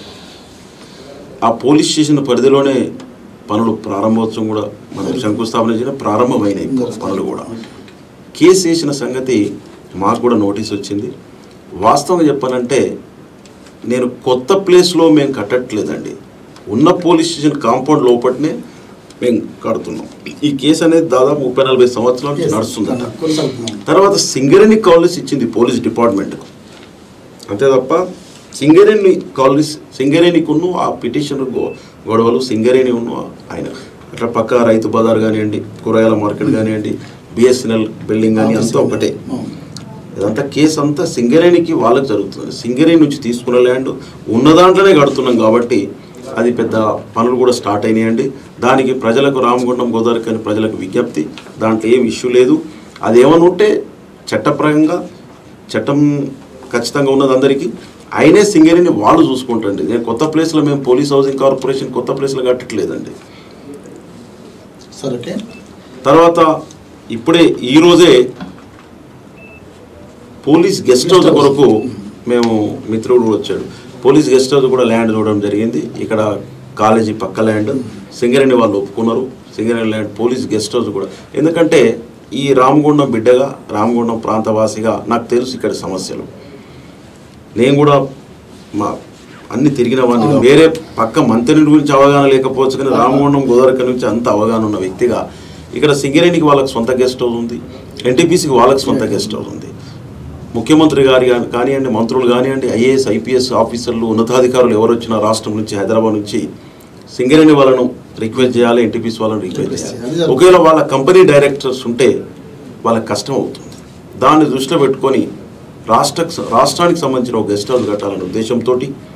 ఆ పోలీస్ స్టేషన్ పరిధిలోనే పనులు ప్రారంభోత్సవం కూడా మనం శంకుస్థాపన చేసిన ప్రారంభమైనాయి పనులు కూడా కేసు వేసిన సంగతి మాకు కూడా నోటీస్ వచ్చింది వాస్తవంగా చెప్పాలంటే నేను కొత్త ప్లేస్లో మేము కట్టట్లేదండి ఉన్న పోలీస్ స్టేషన్ కాంపౌండ్ లోపలనే మేము కడుతున్నాం ఈ కేసు అనేది దాదాపు ముప్పై నలభై సంవత్సరాల నుంచి నడుస్తుందట కొనసాగుతున్నాం తర్వాత సింగరేణి కాలనీస్ ఇచ్చింది పోలీస్ డిపార్ట్మెంట్కు అంతే తప్ప సింగరేణి కాలనీస్ సింగరేణికును ఆ పిటిషన్ గొడవలు సింగరేణి ఉన్న ఆయన అట్లా పక్క రైతు బజార్ కానివ్వండి కూరగాయల మార్కెట్ కానివ్వండి బిఎస్ఎన్ఎల్ బిల్డింగ్ కానీ అంతా ఒకటే అవును. ఇదంతా కేసు అంతా సింగరేణికి వాళ్ళకి జరుగుతుంది సింగరేణి నుంచి తీసుకున్న ల్యాండ్ ఉన్న దాంట్లోనే కడుతున్నాం కాబట్టి అది పెద్ద పనులు కూడా స్టార్ట్ అయినాయండి దానికి ప్రజలకు రామగుండం గోదావరి కానీ ప్రజలకు విజ్ఞప్తి దాంట్లో ఏం ఇష్యూ లేదు అది ఏమని ఉంటే చట్టపరంగా చట్టం ఖచ్చితంగా ఉన్నది అందరికీ అయినే సింగరేణి వాళ్ళు చూసుకుంటండి నేను కొత్త ప్లేస్లో మేము పోలీస్ హౌసింగ్ కార్పొరేషన్ కొత్త ప్లేస్లో కట్టట్లేదండి సార్ ఓకే తర్వాత ఇప్పుడే ఈ రోజే పోలీస్ గెస్ట్ హౌస్ కొరకు మేము మిత్రుడు వచ్చాడు పోలీస్ గెస్ట్ హౌస్ కూడా ల్యాండ్ చూడడం జరిగింది ఇక్కడ కాలేజీ పక్క ల్యాండ్ సింగరేణి వాళ్ళు ఒప్పుకున్నారు Singareni land police guest house కూడా ఎందుకంటే ఈ రామగుండం బిడ్డగా రామగుండం ప్రాంతవాసిగా నాకు తెలుసు ఇక్కడ సమస్యలు నేను కూడా మా అన్ని తిరిగిన వాడిని వేరే పక్క మంత్రి గురించి అవగాహన లేకపోవచ్చు కానీ రామగుండం గోదావరి నుంచి అంత అవగాహన ఉన్న వ్యక్తిగా ఇక్కడ సింగరేణికి వాళ్ళకి సొంత గెస్ట్ హౌస్ ఉంది ఎన్టీపీసీకి వాళ్ళకి సొంత గెస్ట్ హౌస్ ఉంది ముఖ్యమంత్రి గారి గా- కానివ్వండి మంత్రులు కానివ్వండి ఐఏఎస్ ఐపీఎస్ ఆఫీసర్లు ఉన్నతాధికారులు ఎవరు వచ్చినా రాష్ట్రం నుంచి హైదరాబాద్ నుంచి సింగరేణి వాళ్ళను రిక్వెస్ట్ చేయాలి ఎన్టీపీసీ వాళ్ళని రిక్వెస్ట్ చేయాలి ఒకవేళ వాళ్ళ కంపెనీ డైరెక్టర్స్ ఉంటే వాళ్ళకి కష్టం అవుతుంది దాన్ని దృష్టిలో పెట్టుకొని రాష్ట్ర రాష్ట్రానికి సంబంధించిన ఒక గెస్ట్ హౌస్ కట్టాలనే ఉద్దేశంతో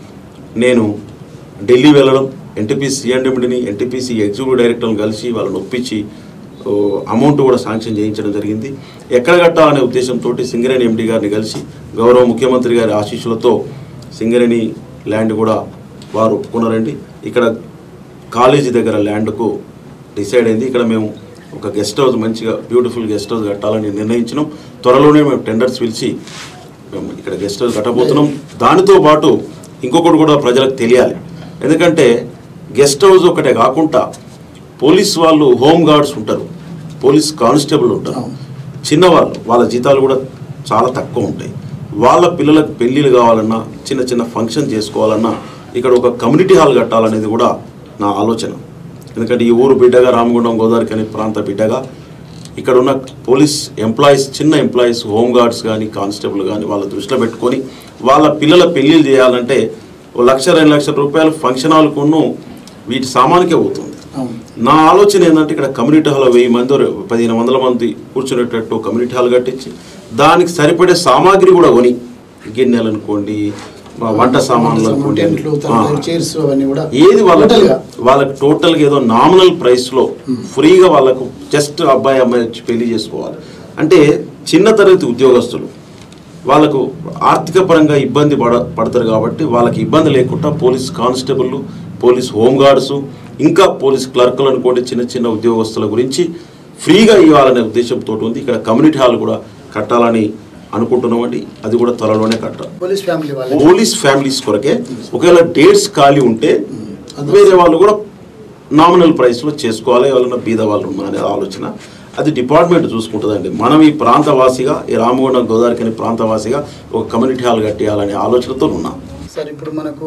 నేను ఢిల్లీ వెళ్ళడం ఎన్టీపీసీ సిఎండిమిడిని ఎన్టీపీసీ ఎగ్జిక్యూటివ్ డైరెక్టర్ని కలిసి వాళ్ళని ఒప్పించి ఓ, అమౌంట్ కూడా శాంక్షన్ చేయించడం జరిగింది ఎక్కడ కట్టాలనే ఉద్దేశంతో సింగరేణి ఎండి గారిని కలిసి గౌరవ ముఖ్యమంత్రి గారి ఆశీస్సులతో సింగరేణి ల్యాండ్ కూడా వారు ఒప్పుకున్నారండి ఇక్కడ కాలేజీ దగ్గర ల్యాండ్కు డిసైడ్ అయింది ఇక్కడ మేము ఒక గెస్ట్ హౌస్ మంచిగా బ్యూటిఫుల్ గెస్ట్ హౌస్ కట్టాలని నిర్ణయించినాం త్వరలోనే మేము టెండర్స్ పిలిచి మేము ఇక్కడ గెస్ట్ హౌస్ కట్టబోతున్నాం దానితో పాటు ఇంకొకటి కూడా ప్రజలకు తెలియాలి ఎందుకంటే గెస్ట్ హౌస్ ఒకటే కాకుండా పోలీస్ వాళ్ళు హోమ్ గార్డ్స్ ఉంటారు పోలీస్ కానిస్టేబుల్ ఉంటారు చిన్నవాళ్ళు వాళ్ళ జీతాలు కూడా చాలా తక్కువ ఉంటాయి వాళ్ళ పిల్లలకు పెళ్ళిళ్ళు కావాలన్నా చిన్న చిన్న ఫంక్షన్ చేసుకోవాలన్నా ఇక్కడ ఒక కమ్యూనిటీ హాల్ కట్టాలనేది కూడా నా ఆలోచన ఎందుకంటే ఈ ఊరు బిడ్డగా రామగుండం గోదావరి అనే ప్రాంత బిడ్డగా ఇక్కడ ఉన్న పోలీస్ ఎంప్లాయీస్ చిన్న ఎంప్లాయీస్ హోమ్ గార్డ్స్ కానీ కానిస్టేబుల్ కానీ వాళ్ళ దృష్టిలో పెట్టుకొని వాళ్ళ పిల్లల పెళ్ళిళ్ళు చేయాలంటే ఓ లక్ష రెండు లక్షల రూపాయలు ఫంక్షన్ హాల్కును వీటి సామానికే అవుతుంది అవును నా ఆలోచన ఏంటంటే ఇక్కడ కమ్యూనిటీ హాల్ వెయ్యి మంది ఓ పదిహేను వందల మంది కూర్చునేటట్టు కమ్యూనిటీ హాల్ కట్టించి దానికి సరిపడే సామాగ్రి కూడా కొని గిన్నెలు అనుకోండి మా వంట సామాన్లు అనుకోండి టెంట్లు ఆ. చైర్స్ అవన్నీ కూడా ఏది వాళ్ళకి Total గా. వాళ్ళకి టోటల్గా ఏదో నామినల్ ప్రైస్లో ఫ్రీగా వాళ్ళకు జస్ట్ అబ్బాయి అమ్మాయి వచ్చి పెళ్లి చేసుకోవాలి అంటే చిన్న తరగతి ఉద్యోగస్తులు వాళ్ళకు ఆర్థిక పరంగా ఇబ్బంది పడ పడతారు కాబట్టి వాళ్ళకి ఇబ్బంది లేకుండా పోలీస్ కానిస్టేబుల్ పోలీస్ హోంగార్డ్స్ ఇంకా పోలీస్ క్లర్కులు అనుకోండి చిన్న చిన్న ఉద్యోగస్తుల గురించి ఫ్రీగా ఇవ్వాలనే ఉద్దేశంతో ఉంది ఇక్కడ కమ్యూనిటీ హాల్ కూడా కట్టాలని అనుకుంటున్నామండి అది కూడా త్వరలోనే కట్టాలి పోలీస్ ఫ్యామిలీ వాళ్ళు పోలీస్ ఫ్యామిలీస్ కొరకే ఒకవేళ డేట్స్ ఖాళీ ఉంటే వేరే వాళ్ళు కూడా నామినల్ ప్రైస్లో చేసుకోవాలి ఎవరైనా బీద వాళ్ళు ఉన్నా అనే ఆలోచన అది డిపార్ట్మెంట్ చూసుకుంటుందండి మనం ఈ ప్రాంతవాసిగా ఈ రామగుండం గోదావరికి అనే ప్రాంతవాసిగా ఒక కమ్యూనిటీ హాల్ కట్టేయాలనే ఆలోచనతో ఉన్నాం సార్ ఇప్పుడు మనకు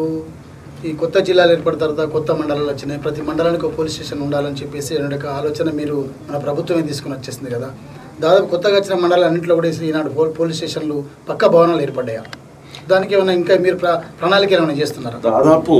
ఈ కొత్త జిల్లాలు ఏర్పడిన తర్వాత కొత్త మండలాలు వచ్చినాయి ప్రతి మండలానికి ఒక పోలీస్ స్టేషన్ ఉండాలని చెప్పేసి అనే ఒక ఆలోచన మీరు మన ప్రభుత్వమే తీసుకుని వచ్చేసింది కదా దాదాపు కొత్తగా వచ్చిన మండలాలన్నింటిలో కూడా ఈనాడు పో- పోలీస్ స్టేషన్లు పక్క భవనాలు ఏర్పడ్డాయా దానికి ఏమైనా ఇంకా మీరు ప్ర ప్రణాళిక ఏమైనా చేస్తున్నారా దాదాపు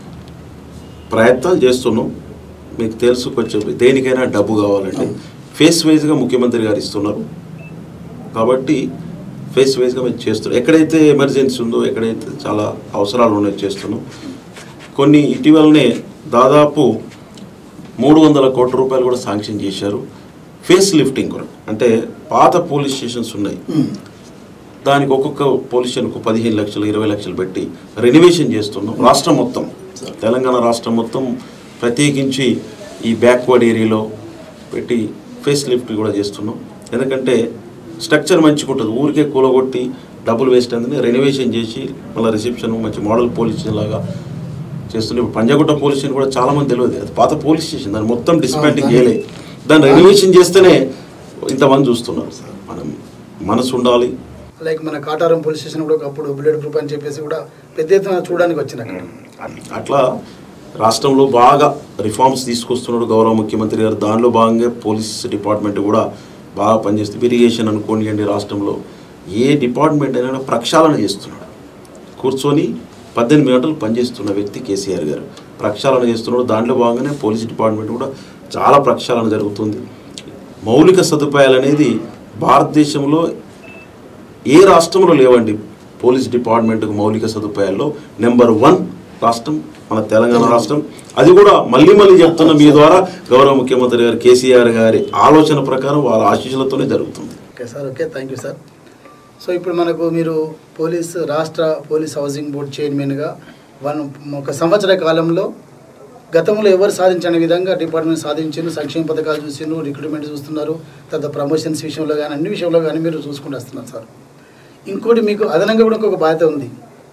ప్రయత్నాలు చేస్తున్నాం మీకు తెలుసు కొంచెం దేనికైనా డబ్బు కావాలంటే ఫేస్ వైజ్గా ముఖ్యమంత్రి గారు ఇస్తున్నారు కాబట్టి ఫేస్ వైజ్గా మేము చేస్తున్నాం ఎక్కడైతే ఎమర్జెన్సీ ఉందో ఎక్కడైతే చాలా అవసరాలు ఉన్నాయో చేస్తున్నాం కొన్ని ఇటీవలనే దాదాపు మూడు వందల కోట్ల రూపాయలు కూడా శాంక్షన్ చేశారు ఫేస్ లిఫ్టింగ్ కొరకు అంటే పాత పోలీస్ స్టేషన్స్ ఉన్నాయి దానికి ఒక్కొక్క పోలీస్ స్టేషన్కు పదిహేను లక్షలు ఇరవై లక్షలు పెట్టి రెనోవేషన్ చేస్తున్నాం రాష్ట్రం మొత్తం తెలంగాణ రాష్ట్రం మొత్తం ప్రత్యేకించి ఈ బ్యాక్వర్డ్ ఏరియాలో పెట్టి ఫేస్ లిఫ్ట్ కూడా చేస్తున్నాం ఎందుకంటే స్ట్రక్చర్ మంచిగా ఉంటుంది ఊరికే కూలగొట్టి డబ్బులు వేస్ట్ అయిందని రెనోవేషన్ చేసి మళ్ళీ రిసెప్షన్ మంచి మోడల్ పోలీస్ స్టేషన్ లాగా చేస్తున్నాం ఇప్పుడు పంజాగుట్ట పోలీస్ స్టేషన్ కూడా చాలా మంది తెలియదు అది పాత పోలీస్ స్టేషన్ దాన్ని మొత్తం డిస్మాంటింగ్ చేయలే దాన్ని రెనోవేషన్ చేస్తేనే ఇంతమంది చూస్తున్నారు మనం మనసు ఉండాలి లైక్ మన కాటారం పోలీస్ స్టేషన్ కూడా ఒకప్పుడు బుల్లెట్ ప్రూఫ్ అని చెప్పేసి కూడా పెద్ద ఎత్తున చూడడానికి వచ్చిన అట్లా రాష్ట్రంలో బాగా రిఫార్మ్స్ తీసుకొస్తున్నాడు గౌరవ ముఖ్యమంత్రి గారు దానిలో భాగంగా పోలీస్ డిపార్ట్మెంట్ కూడా బాగా పనిచేస్తుంది ఇరిగేషన్ అనుకోనియండి రాష్ట్రంలో ఏ డిపార్ట్మెంట్ అయినా ప్రక్షాళన చేస్తున్నాడు కూర్చొని పద్దెనిమిది గంటలు పనిచేస్తున్న వ్యక్తి కేసీఆర్ గారు ప్రక్షాళన చేస్తున్నాడు దాంట్లో భాగంగానే పోలీస్ డిపార్ట్మెంట్ కూడా చాలా ప్రక్షాళన జరుగుతుంది మౌలిక సదుపాయాలు అనేది భారతదేశంలో ఏ రాష్ట్రంలో లేవండి పోలీస్ డిపార్ట్మెంట్కు మౌలిక సదుపాయాల్లో నెంబర్ వన్ రాష్ట్రం మన తెలంగాణ రాష్ట్రం అది కూడా మళ్ళీ మళ్ళీ చెప్తున్న మీ ద్వారా గౌరవ ముఖ్యమంత్రి గారు కేసీఆర్ గారి ఆలోచన ప్రకారం వాళ్ళ ఆశీస్సులతోనే జరుగుతుంది okay sir okay thank you sir so ఇప్పుడు మనకు మీరు పోలీస్ రాష్ట్ర పోలీస్ హౌసింగ్ బోర్డ్ చైర్మన్గా వన్ ఒక సంవత్సర కాలంలో గతంలో ఎవరు సాధించని విధంగా డిపార్ట్మెంట్ సాధించారు సంక్షేమ పథకాలు చూసిండ్రు రిక్రూట్మెంట్ చూస్తున్నారు తర్వాత ప్రమోషన్స్ విషయంలో కానీ అన్ని విషయంలో కానీ మీరు చూసుకుంటూ వస్తున్నారు సార్ ఇంకోటి మీకు అదనంగా కూడా ఇంకొక బాధ్యత ఉంది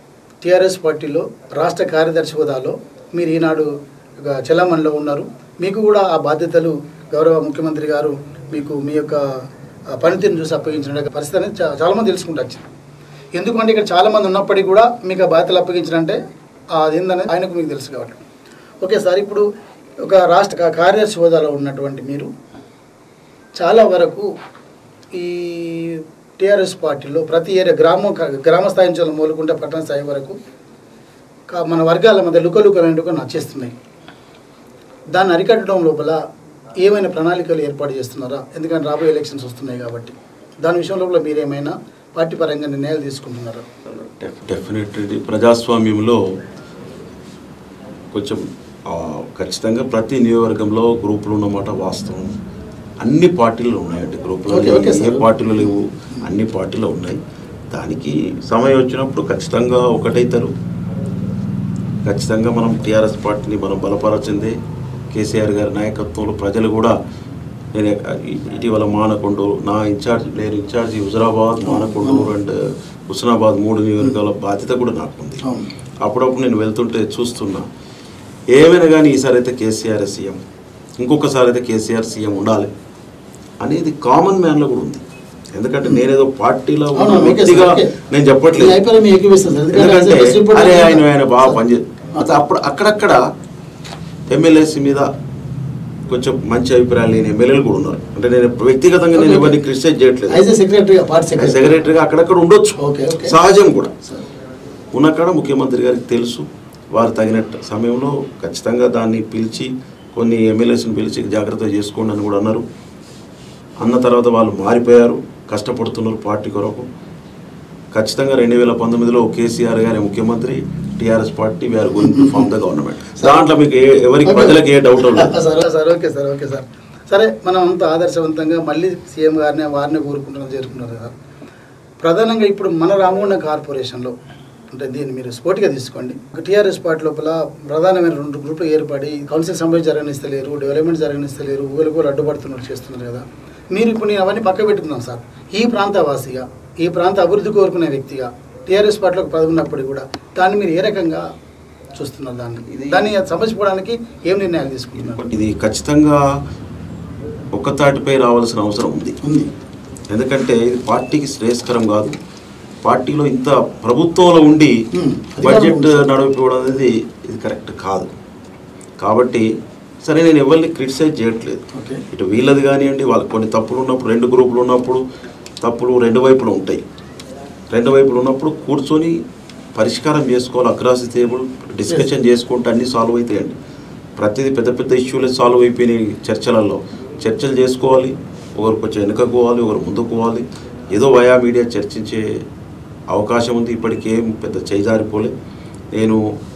టీఆర్ఎస్ పార్టీలో రాష్ట్ర కార్యదర్శి హోదాలో మీరు ఈనాడు ఒక చెలామణిలో ఉన్నారు మీకు కూడా ఆ బాధ్యతలు గౌరవ ముఖ్యమంత్రి గారు మీకు మీ యొక్క ఆ, పనితీరును చూసి అప్పగించిన పరిస్థితి అనేది చా- చాలామంది తెలుసుకుంటారు ఎందుకంటే ఇక్కడ చాలామంది ఉన్నప్పటికీ కూడా మీకు ఆ బాధ్యతలు అప్పగించారంటే అదేందనేది ఆయనకు మీకు తెలుసు కాబట్టి ఓకే సార్ ఇప్పుడు ఒక రాష్ట్ర కా- కార్యదర్శి హోదాలో ఉన్నటువంటి మీరు చాలా వరకు ఈ టీఆర్ఎస్ పార్టీలో ప్రతి ఏరియా గ్రామం గ్రామ స్థాయి నుంచి మొదలుకుంటే పట్టణ స్థాయి వరకు కా- మన వర్గాల మధ్య లుకలుకలు అనేవి నచ్చేస్తున్నాయి దాన్ని అరికట్టడం లోపల ఏమైనా ప్రణాళికలు ఏర్పాటు చేస్తున్నారా ఎందుకంటే రాబోయే ఎలక్షన్స్ వస్తున్నాయి కాబట్టి దాని విషయం లోపల మీరేమైనా పార్టీ పరంగా నిర్ణయాలు తీసుకుంటున్నారా డెఫినెట్లీ ప్రజాస్వామ్యంలో కొంచెం ఆ, ఖచ్చితంగా ప్రతి నియోజకవర్గంలో గ్రూపులు ఉన్నమాట వాస్తవం అన్ని పార్టీలు ఉన్నాయండి గ్రూపులు ఓకే, ఓకే ఏ సార్. పార్టీలు లేవు అన్ని పార్టీలు ఉన్నాయి దానికి సమయం వచ్చినప్పుడు ఖచ్చితంగా ఒకటైతారు ఖచ్చితంగా మనం టీఆర్ఎస్ పార్టీని మనం బలపరచిందే కేసీఆర్ గారి నాయకత్వంలో ప్రజలు కూడా నేను ఎక్క- ఇ- ఇటీవల మానకొండ నా ఇన్ఛార్జ్ నేను ఇన్ఛార్జి హుజరాబాద్ మానకొండూరు అండ్ హుస్నాబాద్ మూడు నియోజకవర్గాల బాధ్యత కూడా నాకు ఉంది అవును. అప్పుడప్పుడు నేను వెళ్తుంటే చూస్తున్నా ఏమైనా కానీ ఈసారి అయితే కేసీఆర్ సీఎం ఇంకొకసారి అయితే కేసీఆర్ సీఎం ఉండాలి అనేది కామన్ మ్యాన్లో కూడా ఉంది ఎందుకంటే నేనేదో పార్టీలో ఉన్న అవును, ఓకే వ్యక్తిగా సార్, ఓకే. నేను చెప్పట్లేదు మీ అభిప్రాయం మీకు ఏకీభవిస్తాను సార్. ఎందుకంటే ఎందుకంటే as a press reporter అరే గా- ఆయన ఆయన బాగా సార్. పనిచే అయితే అప్పుడు అక్కడక్కడ ఎమ్మెల్యేస్ మీద కొంచెం మంచి అభిప్రాయాలు లేని ఎమ్మెల్యేలు కూడా ఉన్నారు అంటే నేను వ్యక్తిగతంగా నేను ఓకే, ఎవరిని ఓకే. క్రిటిసైజ్ చేయట్లేదు యాజ్ ఎ సెక్రటరీగా పార్టీ సెక్రటరీ సెక్రటరీగా అక్కడక్కడ ఉండొచ్చు ఓకే, ఓకే. సహజం కూడా సార్. ఉన్నకాడ ముఖ్యమంత్రి గారికి తెలుసు వారు తగిన సమయంలో ఖచ్చితంగా దాన్ని పిలిచి కొన్ని ఎమ్మెల్యేస్ని పిలిచి జాగ్రత్త చేసుకోండి అని కూడా అన్నారు అన్న తర్వాత వాళ్ళు మారిపోయారు కష్టపడుతున్నారు పార్టీ కొరకు ఖచ్చితంగా రెండు వేల పంతొమ్మిదిలో కేసీఆర్ గారి ముఖ్యమంత్రి TRS party we're going to form the government దాంట్లో మీకు ఏ- ఎవరికి ప్రజలకు ఏ డౌట్ లేదు sir sir okay sir okay sir సరే మనం అంతా ఆదర్శవంతంగా మళ్ళీ సీఎం గారిని వారిని కోరుకుంటున్నాం చేరుకున్నారు కదా ప్రధానంగా ఇప్పుడు మన రామగుండ కార్పొరేషన్లో అంటే దీన్ని మీరు స్పోర్ట్గా తీసుకోండి టీఆర్ఎస్ పార్టీ లోపల ప్రధానమైన రెండు గ్రూపులు ఏర్పడి కౌన్సిల్ సమావేశం జరగనిస్తలేరు డెవలప్మెంట్ జరగనిస్తలేరు ఊరు కూడా అడ్డుపడుతున్నట్టు చేస్తున్నారు కదా మీరు ఇప్పుడు నేను అవన్నీ పక్క పెట్టుకున్నాం సార్ ఈ ప్రాంత వాసిగా ఈ ప్రాంత అభివృద్ధి కోరుకునే వ్యక్తిగా టీఆర్ఎస్ పార్టీలోకి పదవి ఉన్నప్పుడు కూడా దాన్ని మీరు ఏ రకంగా చూస్తున్నారు దాన్ని దాన్ని సమర్చిపోవడానికి ఏం నిర్ణయాలు తీసుకుంటున్నారు ఇది ఖచ్చితంగా ఒక్క తాటిపై రావాల్సిన అవసరం ఉంది ఉంది ఎందుకంటే ఇది పార్టీకి శ్రేయస్కరం కాదు పార్టీలో ఇంత ప్రభుత్వంలో ఉండి Hmm. బడ్జెట్ నడిపిపోవడం అనేది ఇది కరెక్ట్ కాదు కాబట్టి సరే నేను ఎవరిని క్రిటిసైజ్ చేయట్లేదు ఓకే ఇటు వీళ్ళది కానివ్వండి వాళ్ళకి కొన్ని తప్పులు ఉన్నప్పుడు రెండు గ్రూపులు ఉన్నప్పుడు తప్పులు రెండు వైపులు ఉంటాయి రెండు వైపులు ఉన్నప్పుడు కూర్చొని పరిష్కారం చేసుకోవాలి అక్రాస్ ది టేబుల్ డిస్కషన్ చేసుకుంటే అన్నీ సాల్వ్ అవుతాయండి ప్రతిదీ పెద్ద పెద్ద ఇష్యూలే సాల్వ్ అయిపోయినాయి చర్చలలో చర్చలు చేసుకోవాలి ఒకరు కొంచెం వెనుకకు పోవాలి ఒకరు ముందుకు పోవాలి ఏదో వయా మీడియా చర్చించే అవకాశం ఉంది ఇప్పటికేం పెద్ద చేజారిపోలే నేను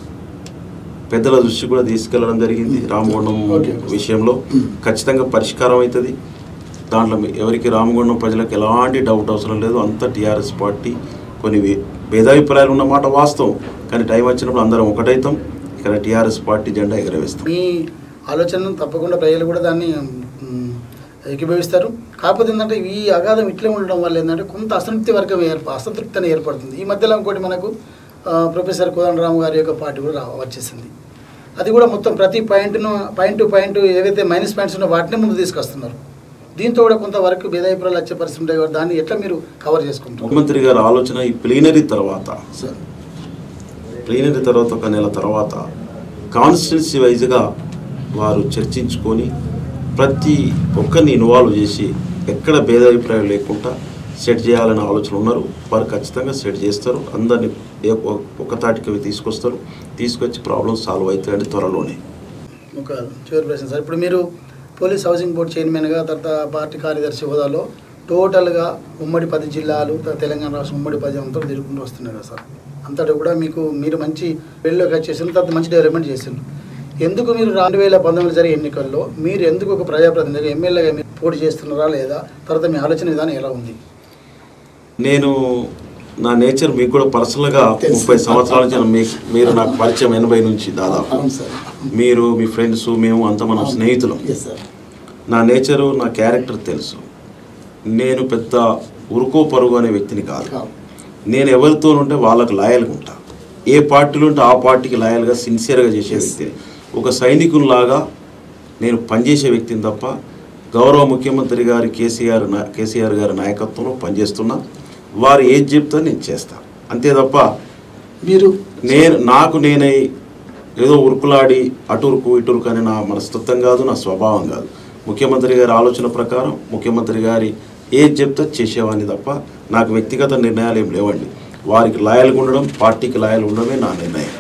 పెద్దల దృష్టి కూడా తీసుకెళ్లడం జరిగింది రామగుండం Okay. విషయంలో ఖచ్చితంగా పరిష్కారం అవుతుంది దాంట్లో మీ- ఎవరికి రామగుండం ప్రజలకు ఎలాంటి డౌట్ అవసరం లేదు అంతా టీఆర్ఎస్ పార్టీ కొన్ని వే- భేదాభిప్రాయాలు ఉన్నమాట వాస్తవం కానీ టైం వచ్చినప్పుడు అందరం ఒకటైతాం ఇక్కడ టీఆర్ఎస్ పార్టీ జెండా ఎగరవేస్తాం మీ ఆలోచనను తప్పకుండా ప్రజలు కూడా దాన్ని మ్, ఏకీభవిస్తారు కాకపోతే ఏంటంటే ఈ అగాధం ఇట్లే ఉండడం వల్ల ఏంటంటే కొంత అసంతృప్తి వర్గం ఏర్ప అసంతృప్తి అనేది ఏర్పడుతుంది ఈ మధ్యలో ఇంకోటి మనకు ఆ, ప్రొఫెసర్ కోదండరామ్ గారి యొక్క పార్టీ కూడా రా- వచ్చేసింది అది కూడా మొత్తం ప్రతి పాయింట్ను పాయింట్ టు పాయింట్ ఏవైతే మైనస్ పాయింట్స్ ఉన్నాయో వాటిని ముందు తీసుకొస్తున్నారు దీంతో కూడా కొంతవరకు భేదాభిప్రాయాలు వచ్చే పరిస్థితి ఉంటాయి కాబట్టి దాన్ని ఎట్లా మీరు కవర్ చేసుకుంటారు ముఖ్యమంత్రి గారి ఆలోచన ఈ ప్లీనరీ తర్వాత సార్ ప్లీనరీ తర్వాత ఒక నెల తర్వాత కాన్స్టిట్యున్సీ వైజ్గా వారు చర్చించుకొని ప్రతి ఒక్కరిని ఇన్వాల్వ్ చేసి ఎక్కడ భేదాభిప్రాయం లేకుండా సెట్ చేయాలనే ఆలోచన ఉన్నారు వారు ఖచ్చితంగా సెట్ చేస్తారు అందరిని ఏ- ఒక- ఒక తాటికి తీసుకొస్తారు తీసుకొచ్చి ప్రాబ్లమ్స్ సాల్వ్ అవుతాయండి త్వరలోనే ఒక చివరి ప్రశ్న సార్ ఇప్పుడు మీరు పోలీస్ హౌసింగ్ బోర్డ్ చైర్మన్గా తర్వాత పార్టీ కార్యదర్శి హోదాలో టోటల్గా ఉమ్మడి పది జిల్లాలు త- తెలంగాణ రాష్ట్రం ఉమ్మడి పది అంతా తిరుగుకుంటూ వస్తున్నారు కదా సార్ అంతటా కూడా మీకు మీరు మంచి వెళ్ళలోకి వచ్చేసారు తర్వాత మంచి డెవలప్మెంట్ చేసారు ఎందుకు మీరు రెండు వేల పంతొమ్మిది జరిగే ఎన్నికల్లో మీరు ఎందుకు ఒక ప్రజాప్రతినిధిగా ఎమ్మెల్యేగా మీరు పోటీ చేస్తున్నారా లేదా తర్వాత మీ ఆలోచన విధానం ఎలా ఉంది నేను నా నేచర్ మీకు కూడా పర్సనల్గా తెలుసు. ముప్పై సంవత్సరాల నుంచి మీకు మీరు నాకు పరిచయం ఎనభై నుంచి దాదాపు అవును సార్ మీరు మీ ఫ్రెండ్స్ మేము అంతా మనం స్నేహితులం ఎస్ సార్ నా నేచరు నా క్యారెక్టర్ తెలుసు నేను పెద్ద ఉరుకో పరుగు అనే వ్యక్తిని కాదు నేను ఎవరితో ఉంటే వాళ్ళకు లాయల్గా ఉంటా ఏ పార్టీలో ఉంటే ఆ పార్టీకి లాయల్గా సిన్సియర్గా చేసే వ్యక్తిని ఒక సైనికుల్లాగా నేను పనిచేసే వ్యక్తిని తప్ప గౌరవ ముఖ్యమంత్రి గారి కేసీఆర్ నా- కేసీఆర్ గారి నాయకత్వంలో పనిచేస్తున్నా వారు ఏది చెప్తే నేను చేస్తాను అంతే తప్ప మీరు నేను నాకు నేనై ఏదో ఉరుకులాడి అటురుకు ఇటురుకు అని నా మనస్తత్వం కాదు నా స్వభావం కాదు ముఖ్యమంత్రి గారి ఆలోచన ప్రకారం ముఖ్యమంత్రి గారి ఏది చెప్తే చేసేవాడిని తప్ప నాకు వ్యక్తిగత నిర్ణయాలు ఏం లేవండి వారికి లాయల్గా ఉండడం పార్టీకి లాయల్ ఉండడమే నా నిర్ణయం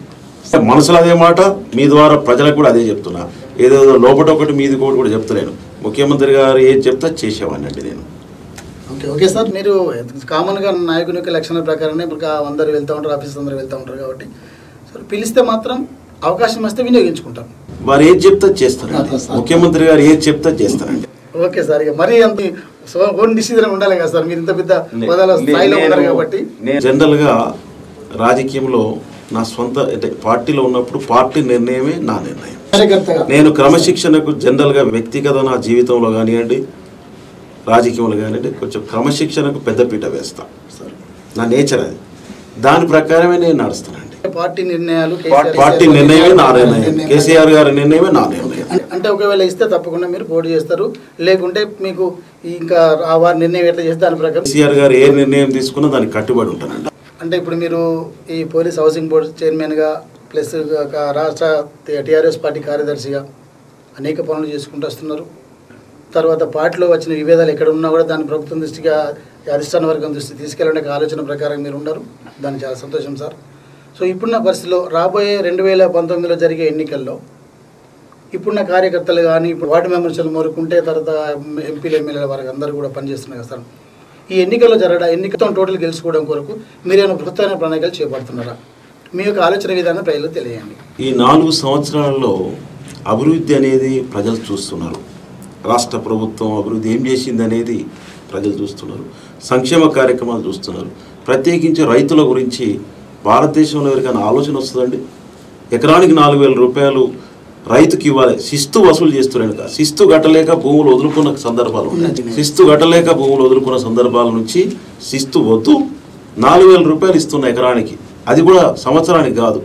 మనసులో అదే మాట మీ ద్వారా ప్రజలకు కూడా అదే చెప్తున్నా ఏదేదో లోపట ఒకటి మీది ఒకటి కూడా చెప్తలేను ముఖ్యమంత్రి గారు ఏది చెప్తే చేసేవాడిని అండి నేను ఓకే ఓకే సార్ మీరు కామన్గా నాయకుని యొక్క లక్షణాల ప్రకారమే ఇప్పుడు అందరు వెళ్తూ ఉంటారు ఆఫీస్ అందరు వెళ్తూ ఉంటారు కాబట్టి సార్ పిలిస్తే మాత్రం అవకాశం వస్తే వినియోగించుకుంటారు వారు ఏది చెప్తే చేస్తారండి అట్లా సార్. ముఖ్యమంత్రి గారు ఏది చెప్తే చేస్తారండి ఓకే సార్ ఇక మరీ అంత ఓన్ డిసిజన్ ఉండాలి కదా సార్ మీరు ఇంత పెద్ద హోదాలో స్థాయిలో ఉన్నారు కాబట్టి జనరల్గా రాజకీయంలో నా సొంత అంటే పార్టీలో ఉన్నప్పుడు పార్టీ నిర్ణయమే నా నిర్ణయం కార్యకర్తగా నేను క్రమశిక్షణకు జనరల్గా వ్యక్తిగత నా జీవితంలో కానివ్వండి రాజకీయంలో కానివ్వండి కొంచెం క్రమశిక్షణకు పెద్దపీట వేస్తా సార్ నా నేచర్ అది దాని ప్రకారమే నేను నడుస్తానండి పార్టీ నిర్ణయాలు పార్టీ కేసీఆర్ పార్టీ నిర్ణయమే నా నిర్ణయం కేసీఆర్ గారి నిర్ణయమే నా నిర్ణయం అంటే- అంటే ఒకవేళ ఇస్తే తప్పకుండా మీరు పోటీ చేస్తారు లేకుంటే మీకు ఇంకా ఆ వారి నిర్ణయం ఎట్లా చేస్తే దాని ప్రకారం కేసీఆర్ గారు ఏ నిర్ణయం తీసుకున్నా దానికి కట్టుబడి ఉంటానండి అంటే ఇప్పుడు మీరు ఈ పోలీస్ హౌసింగ్ బోర్డు చైర్మన్గా ప్లస్ ఒక రాష్ట్ర టీఆర్ఎస్ పార్టీ కార్యదర్శిగా అనేక పనులు చేసుకుంటూ వస్తున్నారు తర్వాత పార్టీలో వచ్చిన విభేదాలు ఎక్కడ ఉన్నా కూడా దాన్ని ప్రభుత్వం దృష్టిగా అధిష్టాన వర్గం దృష్టి తీసుకెళ్ళడానికి ఆలోచన ప్రకారం మీరు ఉన్నారు దానికి చాలా సంతోషం సార్ సో ఇప్పుడున్న పరిస్థితిలో రాబోయే రెండు వేల పంతొమ్మిదిలో జరిగే ఎన్నికల్లో ఇప్పుడున్న కార్యకర్తలు కానీ ఇప్పుడు వార్డు మెంబర్స్ మోరుకుంటే తర్వాత ఎంపీలు ఎమ్మెల్యేల వరకు అందరూ కూడా పనిచేస్తున్నారు కదా సార్ ఈ ఎన్నికల్లో జరగడం ఎన్నికతో టోటల్ గెలుచుకోవడం కొరకు మీరేమైనా బృహత్తమైన ప్రణాళికలు చేపడుతున్నారా మీ యొక్క ఆలోచన విధానం ప్రజలకు తెలియండి ఈ నాలుగు సంవత్సరాలలో అభివృద్ధి అనేది ప్రజలు చూస్తున్నారు రాష్ట్ర ప్రభుత్వం అభివృద్ధి ఏం చేసింది అనేది ప్రజలు చూస్తున్నారు సంక్షేమ కార్యక్రమాలు చూస్తున్నారు ప్రత్యేకించి రైతుల గురించి భారతదేశంలో ఎవరికైనా ఆలోచన వస్తుందండి ఎకరానికి నాలుగు వేల రూపాయలు రైతుకి ఇవ్వాలి శిస్తు వసూలు చేస్తున్నాడు కదా శిస్తు గట్టలేక భూములు వదులుకున్న సందర్భాలు ఉన్నాయి శిస్తు గట్టలేక భూములు వదులుకున్న సందర్భాల నుంచి శిస్తు వద్దు నాలుగు వేల రూపాయలు ఇస్తున్న ఎకరానికి అది కూడా సంవత్సరానికి కాదు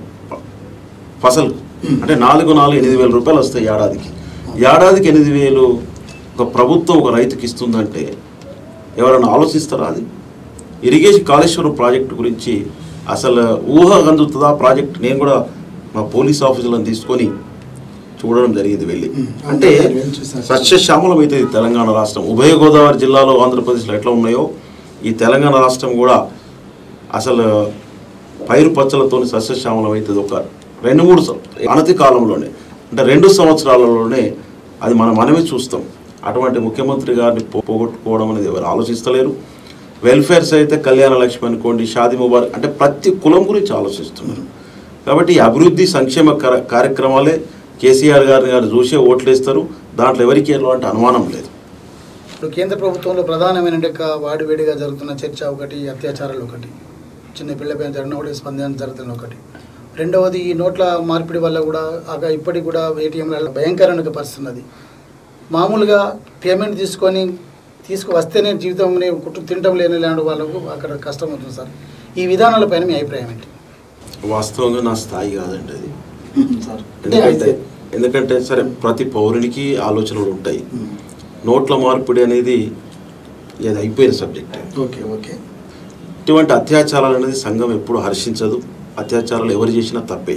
ఫసలు అంటే నాలుగు నాలుగు ఎనిమిది వేల రూపాయలు వస్తాయి ఏడాదికి ఏడాదికి ఎనిమిది వేలు ఒక ప్రభుత్వం ఒక రైతుకి ఇస్తుందంటే ఎవరైనా ఆలోచిస్తారా అది ఇరిగేషన్ కాళేశ్వరం ప్రాజెక్టు గురించి అసలు ఊహ అందుతుందా ప్రాజెక్ట్ నేను కూడా మా పోలీస్ ఆఫీసులను తీసుకొని చూడడం జరిగింది వెళ్ళి అంటే సస్యశ్యామలం అయితే తెలంగాణ రాష్ట్రం ఉభయ గోదావరి జిల్లాలో ఆంధ్రప్రదేశ్లో ఎట్లా ఉన్నాయో ఈ తెలంగాణ రాష్ట్రం కూడా అసలు పైరు పచ్చలతో సస్యశ్యామలం అవుతుంది ఒక రెండు మూడు సం- అనతి కాలంలోనే అంటే రెండు సంవత్సరాలలోనే అది మనం మనమే చూస్తాం అటువంటి ముఖ్యమంత్రి గారిని పో- పోగొట్టుకోవడం అనేది ఎవరు ఆలోచిస్తలేరు వెల్ఫేర్స్ అయితే కళ్యాణ లక్ష్మి అనుకోండి షాది ముబారక్ అంటే ప్రతి కులం గురించి ఆలోచిస్తున్నారు కాబట్టి ఈ అభివృద్ధి సంక్షేమ కర- కార్యక్రమాలే కేసీఆర్ గారిని గారు చూసే ఓట్లేస్తారు దాంట్లో ఎవరికి ఎలాంటి అనుమానం లేదు ఇప్పుడు కేంద్ర ప్రభుత్వంలో ప్రధానమైన యొక్క వాడివేడిగా జరుగుతున్న చర్చ ఒకటి అత్యాచారాలు ఒకటి చిన్న పిల్లపైన జరిగిన ఒకటి స్పందన జరుగుతున్న ఒకటి రెండవది ఈ నోట్ల మార్పిడి వల్ల కూడా ఆగా ఇప్పటికి కూడా ఏటీఎంల భయంకరమైన పరిస్థితి ఉన్నది మామూలుగా పేమెంట్ తీసుకొని తీసుకువస్తేనే జీవితం కుట్టు తినటం లేని లాంటి వాళ్ళకు అక్కడ కష్టం అవుతుంది సార్ ఈ విధానాలపైన మీ అభిప్రాయం ఏంటి వాస్తవంగా నా స్థాయి కాదండి అది సార్ ఎందుకంటే ఎందుకంటే సరే ప్రతి పౌరునికి ఆలోచనలు ఉంటాయి నోట్ల మార్పిడి అనేది ఇది అయిపోయిన సబ్జెక్ట్ ఓకే ఓకే ఇటువంటి అత్యాచారాలు అనేది సంఘం ఎప్పుడు హర్షించదు అత్యాచారాలు ఎవరు చేసినా తప్పే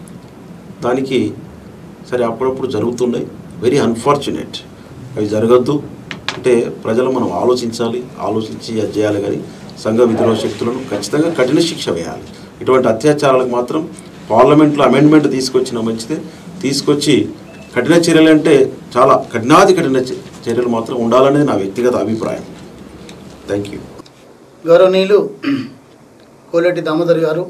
దానికి సరే అప్పుడప్పుడు జరుగుతున్నాయి వెరీ అన్ఫార్చునేట్ అవి జరగద్దు అంటే ప్రజలు మనం ఆలోచించాలి ఆలోచించి అది చేయాలి కానీ సంఘ విద్రోహ శక్తులను ఖచ్చితంగా కఠిన శిక్ష వేయాలి ఇటువంటి అత్యాచారాలకు మాత్రం పార్లమెంట్లో అమెండ్మెంట్ తీసుకొచ్చిన మంచిదే తీసుకొచ్చి కఠిన చర్యలు అంటే చాలా కఠినాది కఠిన చ- చర్యలు మాత్రం ఉండాలనేది నా వ్యక్తిగత అభిప్రాయం థ్యాంక్ యూ గౌరవనీయులు కోలేటి దామోదర్ గారు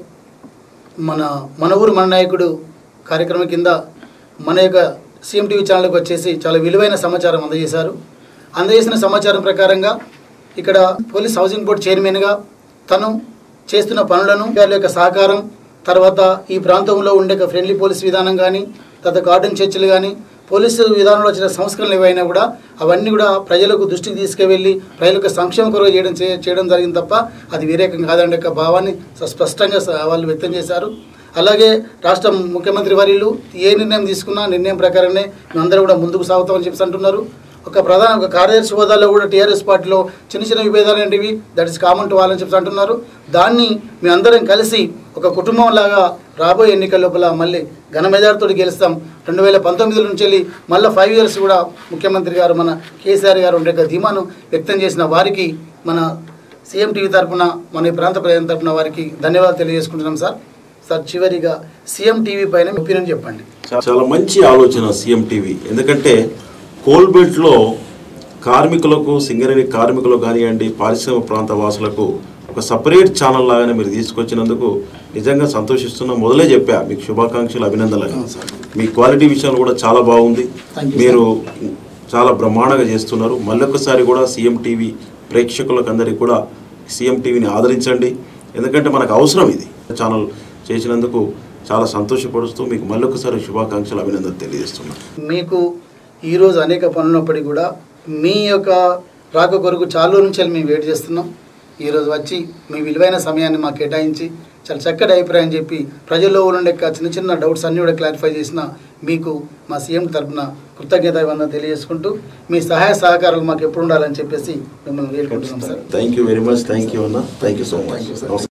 మన మన ఊరు మన నాయకుడు కార్యక్రమం కింద మన యొక్క సీఎం టీవీ ఛానల్కి వచ్చేసి చాలా విలువైన సమాచారం అందజేశారు అందజేసిన సమాచారం ప్రకారంగా ఇక్కడ పోలీస్ హౌసింగ్ బోర్డు చైర్మన్గా తను చేస్తున్న పనులను వాళ్ళ యొక్క సహకారం తర్వాత ఈ ప్రాంతంలో ఉండే ఒక ఫ్రెండ్లీ పోలీస్ విధానం కానీ తర్వాత గార్డెన్ చర్చలు కానీ పోలీసు విధానంలో వచ్చిన సంస్కరణలు ఏవైనా కూడా అవన్నీ కూడా ప్రజలకు దృష్టికి తీసుకువెళ్ళి ప్రజలకు సంక్షేమ కొరకు చేయడం చే- చేయడం జరిగింది తప్ప అది వేరేకం కాదనే యొక్క భావాన్ని స- స్పష్టంగా స- వాళ్ళు వ్యక్తం చేశారు అలాగే రాష్ట్ర ముఖ్యమంత్రి వర్యులు ఏ నిర్ణయం తీసుకున్నా నిర్ణయం ప్రకారమే మేమందరం కూడా ముందుకు సాగుతామని చెప్పి అంటున్నారు ఒక ప్రధాన ఒక కార్యదర్శి హోదాలో కూడా టీఆర్ఎస్ పార్టీలో చిన్న చిన్న విభేదాలు ఏంటివి దట్ ఇస్ కామన్ టు వాళ్ళని చెప్పి అంటున్నారు దాన్ని మీ అందరం కలిసి ఒక కుటుంబం లాగా రాబోయే ఎన్నికల లోపల మళ్ళీ ఘన మెజార్టీతో గెలుస్తాం రెండు వేల పంతొమ్మిది నుంచి వెళ్ళి మళ్ళీ ఫైవ్ ఇయర్స్ కూడా ముఖ్యమంత్రి గారు మన కేసీఆర్ గారు ఉండే ధీమాను వ్యక్తం చేసిన వారికి మన సీఎం టీవీ తరపున మన ఈ ప్రాంత ప్రజల తరపున వారికి ధన్యవాదాలు తెలియజేసుకుంటున్నాం సార్ సార్ చివరిగా సీఎం టీవీ పైన ఒపీనియన్ చెప్పండి చా- చాలా మంచి ఆలోచన సీఎం టీవీ ఎందుకంటే కోల్బెట్లో కార్మికులకు సింగరేణి కార్మికులకు కానివ్వండి పారిశ్రామిక ప్రాంత వాసులకు ఒక సపరేట్ ఛానల్ లాగానే మీరు తీసుకొచ్చినందుకు నిజంగా సంతోషిస్తున్నా మొదలే చెప్పా మీకు శుభాకాంక్షలు అభినందనలు అవును సార్. మీ క్వాలిటీ విషయంలో కూడా చాలా బాగుంది Thank you, మీరు చాలా బ్రహ్మాండంగా చేస్తున్నారు మళ్ళొకసారి కూడా సీఎం టీవీ ప్రేక్షకులకు అందరికీ కూడా సీఎం టీవీని ఆదరించండి ఎందుకంటే మనకు అవసరం ఇది ఛానల్ చేసినందుకు చాలా సంతోషపడుతూ మీకు మళ్ళొకసారి శుభాకాంక్షలు అభినందన తెలియజేస్తున్నాను మీకు ఈరోజు అనేక పనులున్నప్పటికీ కూడా మీ యొక్క రాక కొరకు చాలా రోజుల నుంచి మేము వెయిట్ చేస్తున్నాం ఈరోజు వచ్చి మీ విలువైన సమయాన్ని మాకు కేటాయించి చాలా చక్కటి అభిప్రాయం చెప్పి ప్రజల్లో ఉండే యొక్క చిన్న చిన్న డౌట్స్ అన్నీ కూడా క్లారిఫై చేసిన మీకు మా సీఎం తరఫున కృతజ్ఞత ఇవన్నీ తెలియజేసుకుంటూ మీ సహాయ సహకారాలు మాకు ఎప్పుడు ఉండాలని చెప్పేసి మిమ్మల్ని వేడుకుంటున్నాం sir thank you very much thank you అన్న thank you so Thank you, sir. Much